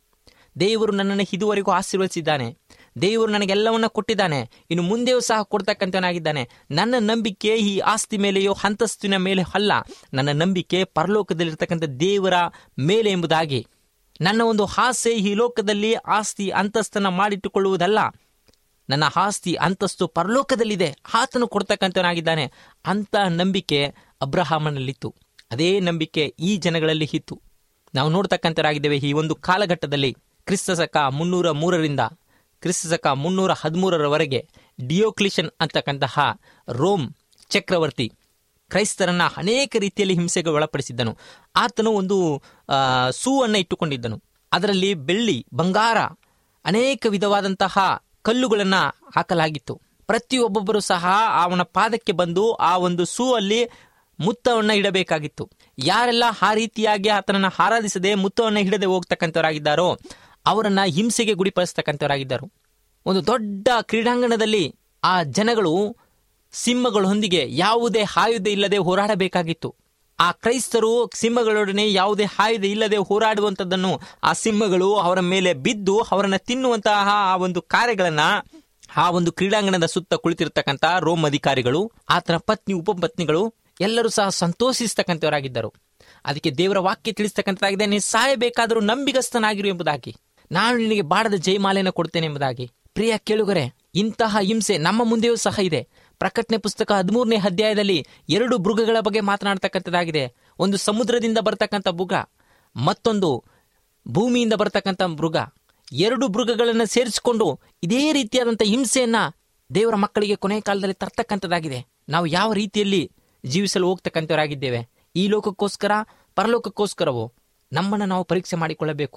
ದೇವರು ನನ್ನನ್ನು ಇದುವರೆಗೂ ಆಶೀರ್ವದಿಸಿದ್ದಾನೆ ದೇವರು ನನಗೆಲ್ಲವನ್ನ ಕೊಟ್ಟಿದ್ದಾನೆ ಇನ್ನು ಮುಂದೆಯೂ ಸಹ ಕೊಡ್ತಕ್ಕಂಥವನಾಗಿದ್ದಾನೆ ನನ್ನ ನಂಬಿಕೆ ಈ ಆಸ್ತಿ ಮೇಲೆಯೋ ಅಂತಸ್ತಿನ ಮೇಲೆ ಅಲ್ಲ ನನ್ನ ನಂಬಿಕೆ ಪರಲೋಕದಲ್ಲಿರ್ತಕ್ಕಂಥ ದೇವರ ಮೇಲೆ ಎಂಬುದಾಗಿ ನನ್ನ ಒಂದು ಆಸೆ ಈ ಲೋಕದಲ್ಲಿ ಆಸ್ತಿ ಅಂತಸ್ತನ್ನ ಮಾಡಿಟ್ಟುಕೊಳ್ಳುವುದಲ್ಲ ನನ್ನ ಆಸ್ತಿ ಅಂತಸ್ತು ಪರಲೋಕದಲ್ಲಿದೆ ಆತನು ಕೊಡ್ತಕ್ಕಂಥವನಾಗಿದ್ದಾನೆ ಅಂತ ನಂಬಿಕೆ ಅಬ್ರಹಾಮನಲ್ಲಿತ್ತು ಅದೇ ನಂಬಿಕೆ ಈ ಜನಗಳಲ್ಲಿ ಇತ್ತು ನಾವು ನೋಡ್ತಕ್ಕಂಥವರಾಗಿದ್ದೇವೆ ಈ ಒಂದು ಕಾಲಘಟ್ಟದಲ್ಲಿ ಕ್ರಿಸ್ತಶಕ ಮುನ್ನೂರ ಮೂರರಿಂದ ಕ್ರಿಸ್ತಶಕ ಮುನ್ನೂರ ಹದಿಮೂರರವರೆಗೆ ಡಿಯೋಕ್ಲಿಷನ್ ಅಂತಕ್ಕಂತಹ ರೋಮ್ ಚಕ್ರವರ್ತಿ ಕ್ರೈಸ್ತರನ್ನ ಅನೇಕ ರೀತಿಯಲ್ಲಿ ಹಿಂಸೆಗೆ ಒಳಪಡಿಸಿದ್ದನು ಆತನು ಒಂದು ಆ, ಸೂವನ್ನು ಇಟ್ಟುಕೊಂಡಿದ್ದನು ಅದರಲ್ಲಿ ಬೆಳ್ಳಿ ಬಂಗಾರ ಅನೇಕ ವಿಧವಾದಂತಹ ಕಲ್ಲುಗಳನ್ನು ಹಾಕಲಾಗಿತ್ತು ಪ್ರತಿಯೊಬ್ಬೊಬ್ಬರು ಸಹ ಅವನ ಪಾದಕ್ಕೆ ಬಂದು ಆ ಒಂದು ಸೂ ಅಲ್ಲಿ ಮುತ್ತವನ್ನ ಇಡಬೇಕಾಗಿತ್ತು ಯಾರೆಲ್ಲ ಆ ರೀತಿಯಾಗಿ ಆತನನ್ನ ಆರಾಧಿಸದೆ ಮುತ್ತವನ್ನ ಹಿಡದೆ ಹೋಗ್ತಕ್ಕಂಥವರಾಗಿದ್ದಾರೋ ಅವರನ್ನ ಹಿಂಸೆಗೆ ಗುಡಿಪಡಿಸ್ತಕ್ಕಂಥವರಾಗಿದ್ದರು ಒಂದು ದೊಡ್ಡ ಕ್ರೀಡಾಂಗಣದಲ್ಲಿ ಆ ಜನಗಳು ಸಿಂಹಗಳೊಂದಿಗೆ ಯಾವುದೇ ಆಯುಧ ಇಲ್ಲದೆ ಹೋರಾಡಬೇಕಾಗಿತ್ತು ಆ ಕ್ರೈಸ್ತರು ಸಿಂಹಗಳೊಡನೆ ಯಾವುದೇ ಆಯುಧ ಇಲ್ಲದೆ ಹೋರಾಡುವಂಥದ್ದನ್ನು ಆ ಸಿಂಹಗಳು ಅವರ ಮೇಲೆ ಬಿದ್ದು ಅವರನ್ನ ತಿನ್ನುವಂತಹ ಆ ಒಂದು ಕಾರ್ಯಗಳನ್ನ ಆ ಒಂದು ಕ್ರೀಡಾಂಗಣದ ಸುತ್ತ ಕುಳಿತಿರ್ತಕ್ಕಂಥ ರೋಮ್ ಅಧಿಕಾರಿಗಳು ಆತನ ಪತ್ನಿ ಉಪಪತ್ನಿಗಳು ಎಲ್ಲರೂ ಸಹ ಸಂತೋಷಿಸ್ತಕ್ಕಂಥವರಾಗಿದ್ದರು ಅದಕ್ಕೆ ದೇವರ ವಾಕ್ಯ ತಿಳಿಸ್ತಕ್ಕಂಥದ್ದಾಗಿದೆ ನೀನು ಸಾಯಬೇಕಾದರೂ ನಂಬಿಗಸ್ತನಾಗಿರು ಎಂಬುದಾಗಿ ನಾನು ನಿನಗೆ ಬಾಡದ ಜಯಮಾಲೆಯನ್ನು ಕೊಡ್ತೇನೆ ಎಂಬುದಾಗಿ ಪ್ರಿಯ ಕೇಳುಗರೆ ಇಂತಹ ಹಿಂಸೆ ನಮ್ಮ ಮುಂದೆಯೂ ಸಹ ಇದೆ ಪ್ರಕಟಣೆ ಪುಸ್ತಕ ಹದಿಮೂರನೇ ಅಧ್ಯಾಯದಲ್ಲಿ ಎರಡು ಮೃಗಗಳ ಬಗ್ಗೆ ಮಾತನಾಡ್ತಕ್ಕಂಥದ್ದಾಗಿದೆ ಒಂದು ಸಮುದ್ರದಿಂದ ಬರ್ತಕ್ಕಂಥ ಮೃಗ ಮತ್ತೊಂದು ಭೂಮಿಯಿಂದ ಬರ್ತಕ್ಕಂಥ ಮೃಗ ಎರಡು ಮೃಗಗಳನ್ನು ಸೇರಿಸಿಕೊಂಡು ಇದೇ ರೀತಿಯಾದಂಥ ಹಿಂಸೆಯನ್ನ ದೇವರ ಮಕ್ಕಳಿಗೆ ಕೊನೆಯ ಕಾಲದಲ್ಲಿ ತರ್ತಕ್ಕಂಥದ್ದಾಗಿದೆ ನಾವು ಯಾವ ರೀತಿಯಲ್ಲಿ ಜೀವಿಸಲು ಹೋಗ್ತಕ್ಕಂಥವರಾಗಿದ್ದೇವೆ ಈ ಲೋಕಕ್ಕೋಸ್ಕರ ಪರಲೋಕಕ್ಕೋಸ್ಕರವೋ ನಮ್ಮನ್ನು ನಾವು ಪರೀಕ್ಷೆ ಮಾಡಿಕೊಳ್ಳಬೇಕು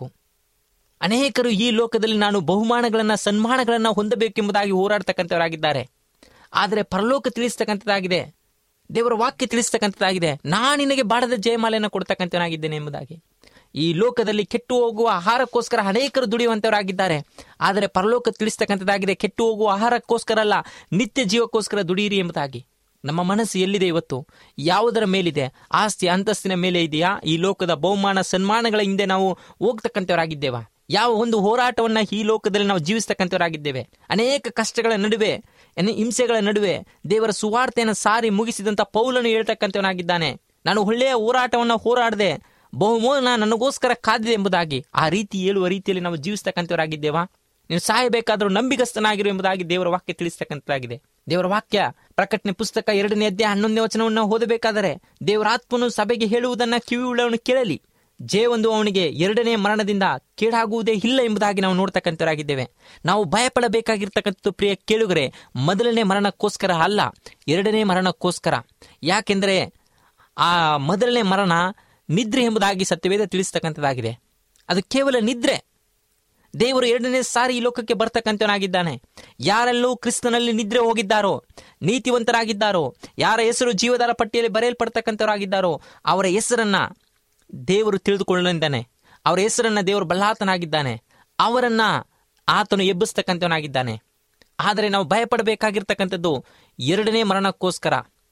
ಅನೇಕರು ಈ ಲೋಕದಲ್ಲಿ ನಾನು ಬಹುಮಾನಗಳನ್ನ ಸನ್ಮಾನಗಳನ್ನ ಹೊಂದಬೇಕೆಂಬುದಾಗಿ ಹೋರಾಡ್ತಕ್ಕಂಥವರಾಗಿದ್ದಾರೆ ಆದರೆ ಪರಲೋಕ ತಿಳಿಸ್ತಕ್ಕಂಥದ್ದಾಗಿದೆ ದೇವರ ವಾಕ್ಯ ತಿಳಿಸ್ತಕ್ಕಂಥದ್ದಾಗಿದೆ ನಾನು ನಿನಗೆ ಬಾಡದ ಜಯಮಾಲೆಯನ್ನು ಕೊಡ್ತಕ್ಕಂಥವನಾಗಿದ್ದೇನೆ ಎಂಬುದಾಗಿ ಈ ಲೋಕದಲ್ಲಿ ಕೆಟ್ಟು ಹೋಗುವ ಆಹಾರಕ್ಕೋಸ್ಕರ ಅನೇಕರು ದುಡಿಯುವಂತವರಾಗಿದ್ದಾರೆ ಆದರೆ ಪರಲೋಕ ತಿಳಿಸ್ತಕ್ಕಂಥದ್ದಾಗಿದೆ ಕೆಟ್ಟು ಹೋಗುವ ಆಹಾರಕ್ಕೋಸ್ಕರ ಅಲ್ಲ ನಿತ್ಯ ಜೀವಕ್ಕೋಸ್ಕರ ದುಡಿಯಿರಿ ಎಂಬುದಾಗಿ ನಮ್ಮ ಮನಸ್ಸು ಎಲ್ಲಿದೆ ಇವತ್ತು ಯಾವುದರ ಮೇಲಿದೆ ಆಸ್ತಿ ಅಂತಸ್ತಿನ ಮೇಲೆ ಇದೆಯಾ ಈ ಲೋಕದ ಬಹುಮಾನ ಸನ್ಮಾನಗಳ ಹಿಂದೆ ನಾವು ಹೋಗ್ತಕ್ಕಂಥವರಾಗಿದ್ದೇವಾ ಯಾವ ಒಂದು ಹೋರಾಟವನ್ನ ಈ ಲೋಕದಲ್ಲಿ ನಾವು ಜೀವಿಸ್ತಕ್ಕಂಥವರಾಗಿದ್ದೇವೆ ಅನೇಕ ಕಷ್ಟಗಳ ನಡುವೆ ಅನೇ- ಹಿಂಸೆಗಳ ನಡುವೆ ದೇವರ ಸುವಾರ್ತೆಯನ್ನು ಸಾರಿ ಮುಗಿಸಿದಂತ ಪೌಲನು ಹೇಳ್ತಕ್ಕಂಥವನಾಗಿದ್ದಾನೆ ನಾನು ಒಳ್ಳೆಯ ಹೋರಾಟವನ್ನ ಹೋರಾಡದೆ ಬಹುಮೋನ ನನಗೋಸ್ಕರ ಕಾದಿದೆ ಎಂಬುದಾಗಿ ಆ ರೀತಿ ಹೇಳುವ ರೀತಿಯಲ್ಲಿ ನಾವು ಜೀವಿಸ್ತಕ್ಕಂಥವರಾಗಿದ್ದೇವಾ ನೀನು ಸಾಯಬೇಕಾದರೂ ನಂಬಿಗಸ್ತನಾಗಿರು ಎಂಬುದಾಗಿ ದೇವರ ವಾಕ್ಯ ತಿಳಿಸ್ತಕ್ಕಂಥದ್ದಾಗಿದೆ ದೇವರ ವಾಕ್ಯ ಪ್ರಕಟಣೆ ಪುಸ್ತಕ ಎರಡನೇ ಅಧ್ಯಾಯ ಹನ್ನೊಂದನೇ ವಚನವನ್ನು ಓದಬೇಕಾದರೆ ದೇವರ ಆತ್ಮನು ಸಭೆಗೆ ಹೇಳುವುದನ್ನ ಕಿವಿಯುಳ್ಳವನು ಕೇಳಲಿ ಜೇವೊಂದು ಅವನಿಗೆ ಎರಡನೇ ಮರಣದಿಂದ ಕೇಡಾಗುವುದೇ ಇಲ್ಲ ಎಂಬುದಾಗಿ ನಾವು ನೋಡ್ತಕ್ಕಂಥವರಾಗಿದ್ದೇವೆ ನಾವು ಭಯಪಡಬೇಕಾಗಿರ್ತಕ್ಕಂಥ ಪ್ರಿಯ ಕೇಳುಗರೆ ಮೊದಲನೇ ಮರಣಕ್ಕೋಸ್ಕರ ಅಲ್ಲ ಎರಡನೇ ಮರಣಕ್ಕೋಸ್ಕರ ಯಾಕೆಂದರೆ ಆ ಮೊದಲನೇ ಮರಣ ನಿದ್ರೆ ಎಂಬುದಾಗಿ ಸತ್ಯವೇದ ತಿಳಿಸ್ತಕ್ಕಂಥದ್ದಾಗಿದೆ ಅದು ಕೇವಲ ನಿದ್ರೆ ದೇವರು ಎರಡನೇ ಸಾರಿ ಈ ಲೋಕಕ್ಕೆ ಬರ್ತಕ್ಕಂಥವನಾಗಿದ್ದಾನೆ ಯಾರೆಲ್ಲೂ ಕ್ರಿಸ್ತನಲ್ಲಿ ನಿದ್ರೆ ಹೋಗಿದ್ದಾರೋ ನೀತಿವಂತರಾಗಿದ್ದಾರೋ ಯಾರ ಹೆಸರು ಜೀವದಾರ ಪಟ್ಟಿಯಲ್ಲಿ ಬರೆಯಲ್ಪಡ್ತಕ್ಕಂಥವರಾಗಿದ್ದಾರೋ ಅವರ ಹೆಸರನ್ನ ದೇವರು ತಿಳಿದುಕೊಳ್ಳಿದ್ದಾನೆ ಅವರ ಹೆಸರನ್ನ ದೇವರು ಬಲ್ಲಾತನಾಗಿದ್ದಾನೆ ಅವರನ್ನ ಆತನು ಎಬ್ಬಿಸ್ತಕ್ಕಂಥವನಾಗಿದ್ದಾನೆ ಆದರೆ ನಾವು ಭಯಪಡಬೇಕಾಗಿರ್ತಕ್ಕಂಥದ್ದು ಎರಡನೇ ಮರಣಕ್ಕೋಸ್ಕರ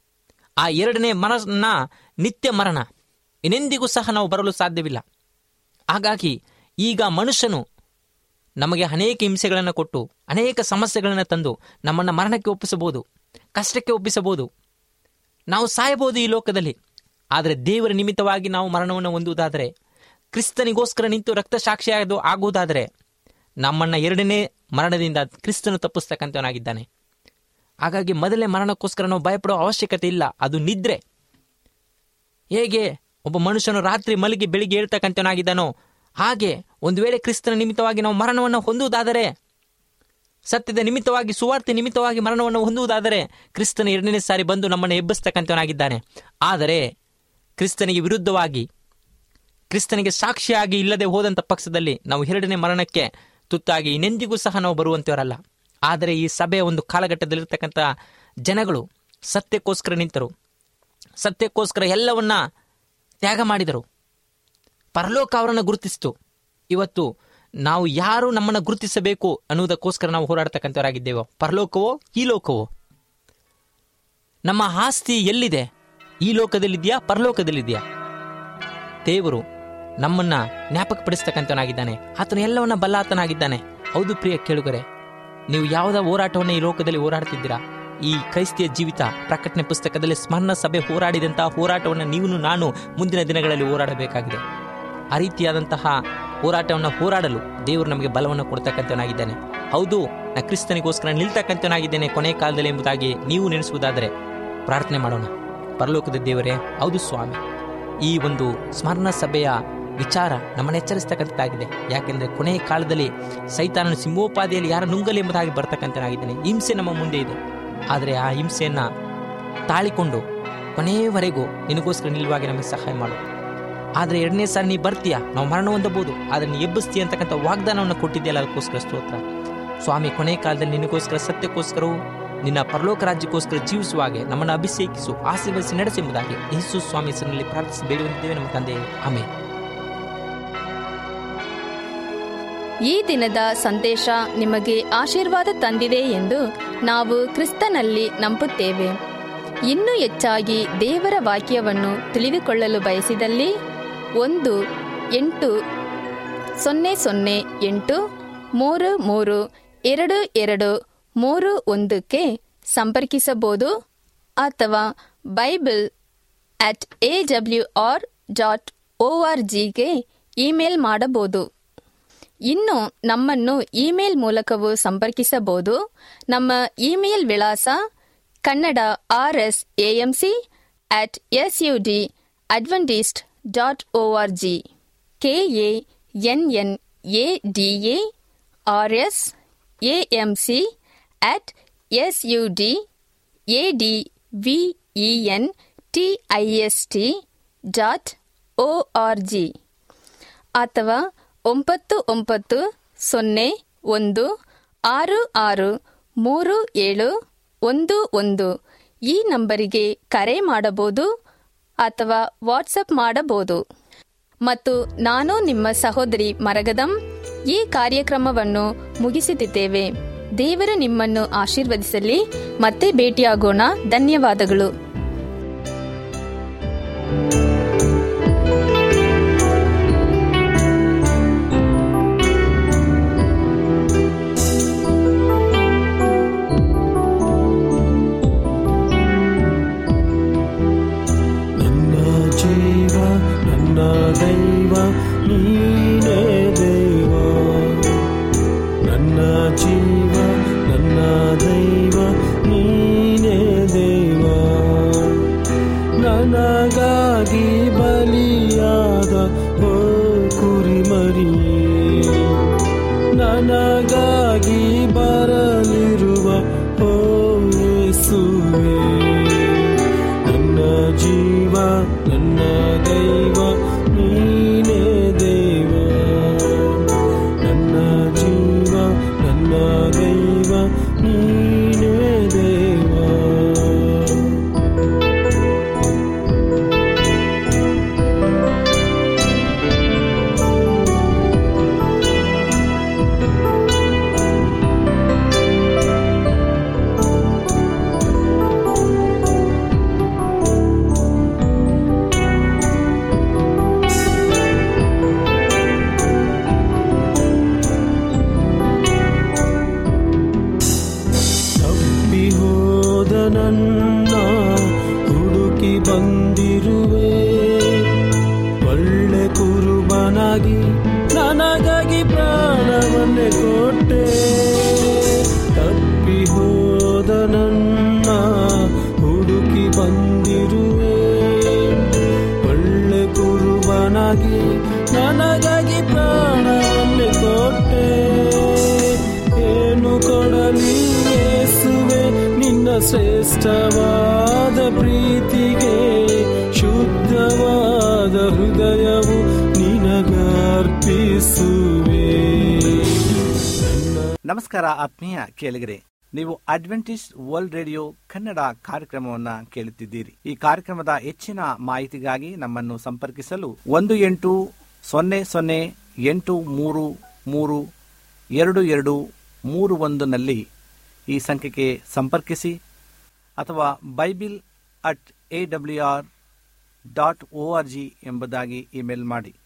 ಆ ಎರಡನೇ ಮರಣ ನಿತ್ಯ ಮರಣ ಇನ್ನೆಂದಿಗೂ ಸಹ ನಾವು ಬರಲು ಸಾಧ್ಯವಿಲ್ಲ ಹಾಗಾಗಿ ಈಗ ಮನುಷ್ಯನು ನಮಗೆ ಅನೇಕ ಹಿಂಸೆಗಳನ್ನು ಕೊಟ್ಟು ಅನೇಕ ಸಮಸ್ಯೆಗಳನ್ನು ತಂದು ನಮ್ಮನ್ನು ಮರಣಕ್ಕೆ ಒಪ್ಪಿಸಬಹುದು ಕಷ್ಟಕ್ಕೆ ಒಪ್ಪಿಸಬಹುದು ನಾವು ಸಾಯಬಹುದು ಈ ಲೋಕದಲ್ಲಿ ಆದರೆ ದೇವರ ನಿಮಿತ್ತವಾಗಿ ನಾವು ಮರಣವನ್ನು ಹೊಂದುವುದಾದರೆ ಕ್ರಿಸ್ತನಿಗೋಸ್ಕರ ನಿಂತು ರಕ್ತ ಸಾಕ್ಷಿಯಾದು ಆಗುವುದಾದರೆ ನಮ್ಮನ್ನ ಎರಡನೇ ಮರಣದಿಂದ ಕ್ರಿಸ್ತನು ತಪ್ಪಿಸ್ತಕ್ಕಂಥವನಾಗಿದ್ದಾನೆ ಹಾಗಾಗಿ ಮೊದಲನೇ ಮರಣಕ್ಕೋಸ್ಕರ ನಾವು ಭಯಪಡುವ ಅವಶ್ಯಕತೆ ಇಲ್ಲ ಅದು ನಿದ್ರೆ ಹೇಗೆ ಒಬ್ಬ ಮನುಷ್ಯನು ರಾತ್ರಿ ಮಲಗಿ ಬೆಳಿಗ್ಗೆ ಹೇಳ್ತಕ್ಕಂಥವನಾಗಿದ್ದಾನೋ ಹಾಗೆ ಒಂದು ವೇಳೆ ಕ್ರಿಸ್ತನ ನಿಮಿತ್ತವಾಗಿ ನಾವು ಮರಣವನ್ನು ಹೊಂದುವುದಾದರೆ ಸತ್ಯದ ನಿಮಿತ್ತವಾಗಿ ಸುವಾರ್ತೆ ನಿಮಿತ್ತವಾಗಿ ಮರಣವನ್ನು ಹೊಂದುವುದಾದರೆ ಕ್ರಿಸ್ತನ ಎರಡನೇ ಸಾರಿ ಬಂದು ನಮ್ಮನ್ನು ಎಬ್ಬಿಸ್ತಕ್ಕಂಥವನಾಗಿದ್ದಾನೆ ಆದರೆ ಕ್ರಿಸ್ತನಿಗೆ ವಿರುದ್ಧವಾಗಿ ಕ್ರಿಸ್ತನಿಗೆ ಸಾಕ್ಷಿಯಾಗಿ ಇಲ್ಲದೆ ಹೋದಂಥ ಪಕ್ಷದಲ್ಲಿ ನಾವು ಎರಡನೇ ಮರಣಕ್ಕೆ ತುತ್ತಾಗಿ ಇನ್ನೆಂದಿಗೂ ಸಹ ನಾವು ಬರುವಂತವರಲ್ಲ ಆದರೆ ಈ ಸಭೆಯ ಒಂದು ಕಾಲಘಟ್ಟದಲ್ಲಿರ್ತಕ್ಕಂಥ ಜನಗಳು ಸತ್ಯಕ್ಕೋಸ್ಕರ ನಿಂತರು ಸತ್ಯಕ್ಕೋಸ್ಕರ ಎಲ್ಲವನ್ನ ತ್ಯಾಗ ಮಾಡಿದರು ಪರಲೋಕ ಅವರನ್ನು ಗುರುತಿಸಿತು ಇವತ್ತು ನಾವು ಯಾರು ನಮ್ಮನ್ನು ಗುರುತಿಸಬೇಕು ಅನ್ನುವುದಕ್ಕೋಸ್ಕರ ನಾವು ಹೋರಾಡ್ತಕ್ಕಂಥವರಾಗಿದ್ದೇವೋ ಪರಲೋಕವೋ ಈ ಲೋಕವೋ ನಮ್ಮ ಆಸ್ತಿ ಎಲ್ಲಿದೆ ಈ ಲೋಕದಲ್ಲಿದೆಯಾ ಪರಲೋಕದಲ್ಲಿದೆಯಾ ದೇವರು ನಮ್ಮನ್ನ ಜ್ಞಾಪಕಪಡಿಸ್ತಕ್ಕಂಥವನಾಗಿದ್ದಾನೆ ಆತನು ಎಲ್ಲವನ್ನ ಬಲ್ಲಾತನಾಗಿದ್ದಾನೆ ಹೌದು ಪ್ರಿಯ ಕೇಳುಗರೆ ನೀವು ಯಾವುದ ಹೋರಾಟವನ್ನು ಈ ಲೋಕದಲ್ಲಿ ಹೋರಾಡ್ತಿದ್ದೀರಾ ಈ ಕ್ರೈಸ್ತಿಯ ಜೀವಿತ ಪ್ರಕಟಣೆ ಪುಸ್ತಕದಲ್ಲಿ ಸ್ಮರಣ ಸಭೆ ಹೋರಾಡಿದಂತಹ ಹೋರಾಟವನ್ನು ನೀವು ನಾನು ಮುಂದಿನ ದಿನಗಳಲ್ಲಿ ಹೋರಾಡಬೇಕಾಗಿದೆ ಆ ರೀತಿಯಾದಂತಹ ಹೋರಾಟವನ್ನು ಹೋರಾಡಲು ದೇವರು ನಮಗೆ ಬಲವನ್ನು ಕೊಡ್ತಕ್ಕಂಥವನಾಗಿದ್ದಾನೆ ಹೌದು ನಾ ಕ್ರಿಸ್ತನಿಗೋಸ್ಕರ ನಿಲ್ತಕ್ಕಂಥವನಾಗಿದ್ದೇನೆ ಕೊನೆ ಕಾಲದಲ್ಲಿ ಎಂಬುದಾಗಿ ನೀವು ನೆನೆಸುವುದಾದರೆ ಪ್ರಾರ್ಥನೆ ಮಾಡೋಣ ಪರಲೋಕದ ದೇವರೇ ಹೌದು ಸ್ವಾಮಿ ಈ ಒಂದು ಸ್ಮರಣ ಸಭೆಯ ವಿಚಾರ ನಮ್ಮನ್ನು ಎಚ್ಚರಿಸ್ತಕ್ಕಂಥದ್ದಾಗಿದೆ ಯಾಕೆಂದರೆ ಕೊನೆಯ ಕಾಲದಲ್ಲಿ ಸೈತಾನನು ಸಿಂಹೋಪಾದಿಯಲ್ಲಿ ಯಾರ ನುಂಗಲಿ ಎಂಬುದಾಗಿ ಬರ್ತಕ್ಕಂಥನಾಗಿದ್ದಾನೆ ಹಿಂಸೆ ನಮ್ಮ ಮುಂದೆ ಇದೆ ಆದರೆ ಆ ಹಿಂಸೆಯನ್ನ ತಾಳಿಕೊಂಡು ಕೊನೆಯವರೆಗೂ ನಿನಗೋಸ್ಕರ ನಿಲ್ಲುವಾಗಿ ನಮಗೆ ಸಹಾಯ ಮಾಡು ಆದರೆ ಎರಡನೇ ಸಾರಿ ನೀ ಬರ್ತೀಯಾ ನಾವು ಮರಣ ಹೊಂದಬಹುದು ಆದರೆ ನೀ ಎಬ್ಬಿಸ್ತೀಯ ಅಂತಕ್ಕಂಥ ವಾಗ್ದಾನವನ್ನು ಕೊಟ್ಟಿದ್ದೆಯಲ್ಲ ಅದಕ್ಕೋಸ್ಕರ ಸ್ತೋತ್ರ ಸ್ವಾಮಿ ಕೊನೆ ಕಾಲದಲ್ಲಿ ನಿನಗೋಸ್ಕರ ಸತ್ಯಕ್ಕೋಸ್ಕರವೂ ನಿನ್ನ ಪರಲೋಕ ರಾಜ್ಯಕ್ಕೋಸ್ಕರ ಜೀವಿಸುವ ಹಾಗೆ ನಮ್ಮನ್ನು ಅಭಿಷೇಕಿಸು ಆಶೀರ್ವದಿಸಿ ನಡೆಸೆಂಬುದಾಗಿ ಯೇಸು ಸ್ವಾಮಿ ಹೆಸರಿನಲ್ಲಿ ಪ್ರಾರ್ಥಿಸಿ ಬೇಡುವಂತಿದ್ದೇವೆ ನಮ್ಮ ತಂದೆ ಆಮೇಲೆ ಈ ದಿನದ ಸಂದೇಶ ನಿಮಗೆ ಆಶೀರ್ವಾದ ತಂದಿದೆ ಎಂದು ನಾವು ಕ್ರಿಸ್ತನಲ್ಲಿ ನಂಬುತ್ತೇವೆ ಇನ್ನೂ ಹೆಚ್ಚಾಗಿ ದೇವರ ವಾಕ್ಯವನ್ನು ತಿಳಿದುಕೊಳ್ಳಲು ಬಯಸಿದಲ್ಲಿ ಒಂದು ಎಂಟು ಸೊನ್ನೆ ಸೊನ್ನೆ ಎಂಟು ಮೂರು ಮೂರು ಎರಡು ಎರಡು ಮೂರು ಒಂದಕ್ಕೆ ಸಂಪರ್ಕಿಸಬಹುದು ಅಥವಾ Bible at A W R dot O R ಜಿಗೆ ಇಮೇಲ್ ಮಾಡಬಹುದು ಇನ್ನು ನಮ್ಮನ್ನು ಇಮೇಲ್ ಮೂಲಕವೂ ಸಂಪರ್ಕಿಸಬಹುದು ನಮ್ಮ ಇಮೇಲ್ ವಿಳಾಸ Kannada R S AMC at S U D Adventist dot O R G K A N N A D A R S AMC at S U D A D V E N T I S T dot O R G ಅಥವಾ ಒಂಬತ್ತು ಒಂಬತ್ತು ಸೊನ್ನೆ ಒಂದು ಆರು ಆರು ಮೂರು ಏಳು ಒಂದು ಒಂದು ಈ ನಂಬರಿಗೆ ಕರೆ ಮಾಡಬಹುದು ಅಥವಾ ವಾಟ್ಸಪ್ ಮಾಡಬಹುದು ಮತ್ತು ನಾನು ನಿಮ್ಮ ಸಹೋದರಿ ಮರಗದಂ ಈ ಕಾರ್ಯಕ್ರಮವನ್ನು ಮುಗಿಸುತ್ತಿದ್ದೇವೆ ದೇವರು ನಿಮ್ಮನ್ನು ಆಶೀರ್ವದಿಸಲಿ ಮತ್ತೆ ಭೇಟಿಯಾಗೋಣ ಧನ್ಯವಾದಗಳು ನನ್ನ ಜೀವ ನನ್ನ ದೈವ ನೀನೇ ದೇವ ನನ್ನ ಜೀವ ನನ್ನ ದೈವ ನೀನೇ ದೇವ ನನಗಾಗಿ ಬಲಿಯಾದ ಓ ಕುರಿಮರಿಯೇ ನನಗಾಗಿ ಬರಲಿರುವ ಓ ಯೇಸುವೇ ನನ್ನ ಜೀವ ನನ್ನ ದೈವ ನೀನೇ ದೇವ ನನ್ನ ಜೀವ ನನ್ನ ದೈವ ನೀನೇ ದೇವ ತಪ್ಪಿ ಹೋದ ನನ್ನ ಹುಡುಕಿ ಬಂದಿರುವೆ ಒಳ್ಳೆ ಕುರುಬನಾಗಿ ನನಗಾಗಿ ಪ್ರಾಣವನ್ನೇ ಕೊಟ್ಟೆ ತಪ್ಪಿ ಹೋದ ನನ್ನ ಹುಡುಕಿ ಬಂದಿರುವೆ ಒಳ್ಳೆ ಕುರುಬನಾಗಿ ನನಗಾಗಿ ಪ್ರಾಣವನ್ನೇ ಕೊಟ್ಟೆ ಏನು ಕೊಡಲಿ ಯೇಸುವೆ ನಿನ್ನ ಶ್ರೇಷ್ಠವಾದ ಪ್ರೀತಿಗೆ ಶುದ್ಧವಾದ ಹೃದಯವು ನಿನಗರ್ಪಿಸುವೆ ನಮಸ್ಕಾರ ಆತ್ಮೀಯ ಕೇಳಿಗರೆ ನೀವು ಅಡ್ವೆಂಟಿಸ್ಟ್ ವರ್ಲ್ಡ್ ರೇಡಿಯೋ ಕನ್ನಡ ಕಾರ್ಯಕ್ರಮವನ್ನ ಕೇಳುತ್ತಿದ್ದೀರಿ ಈ ಕಾರ್ಯಕ್ರಮದ ಹೆಚ್ಚಿನ ಮಾಹಿತಿಗಾಗಿ ನಮ್ಮನ್ನು ಸಂಪರ್ಕಿಸಲು ಒಂದು ಎಂಟು ಸೊನ್ನೆ ಸೊನ್ನೆ ಎಂಟು ಮೂರು ಮೂರು ಎರಡು ಎರಡು ಮೂರು ಒಂದನಲ್ಲಿ ಈ ಸಂಖ್ಯೆಗೆ ಸಂಪರ್ಕಿಸಿ ಅಥವಾ Bible at A W R dot O R G ಎಂಬುದಾಗಿ ಇಮೇಲ್ ಮಾಡಿ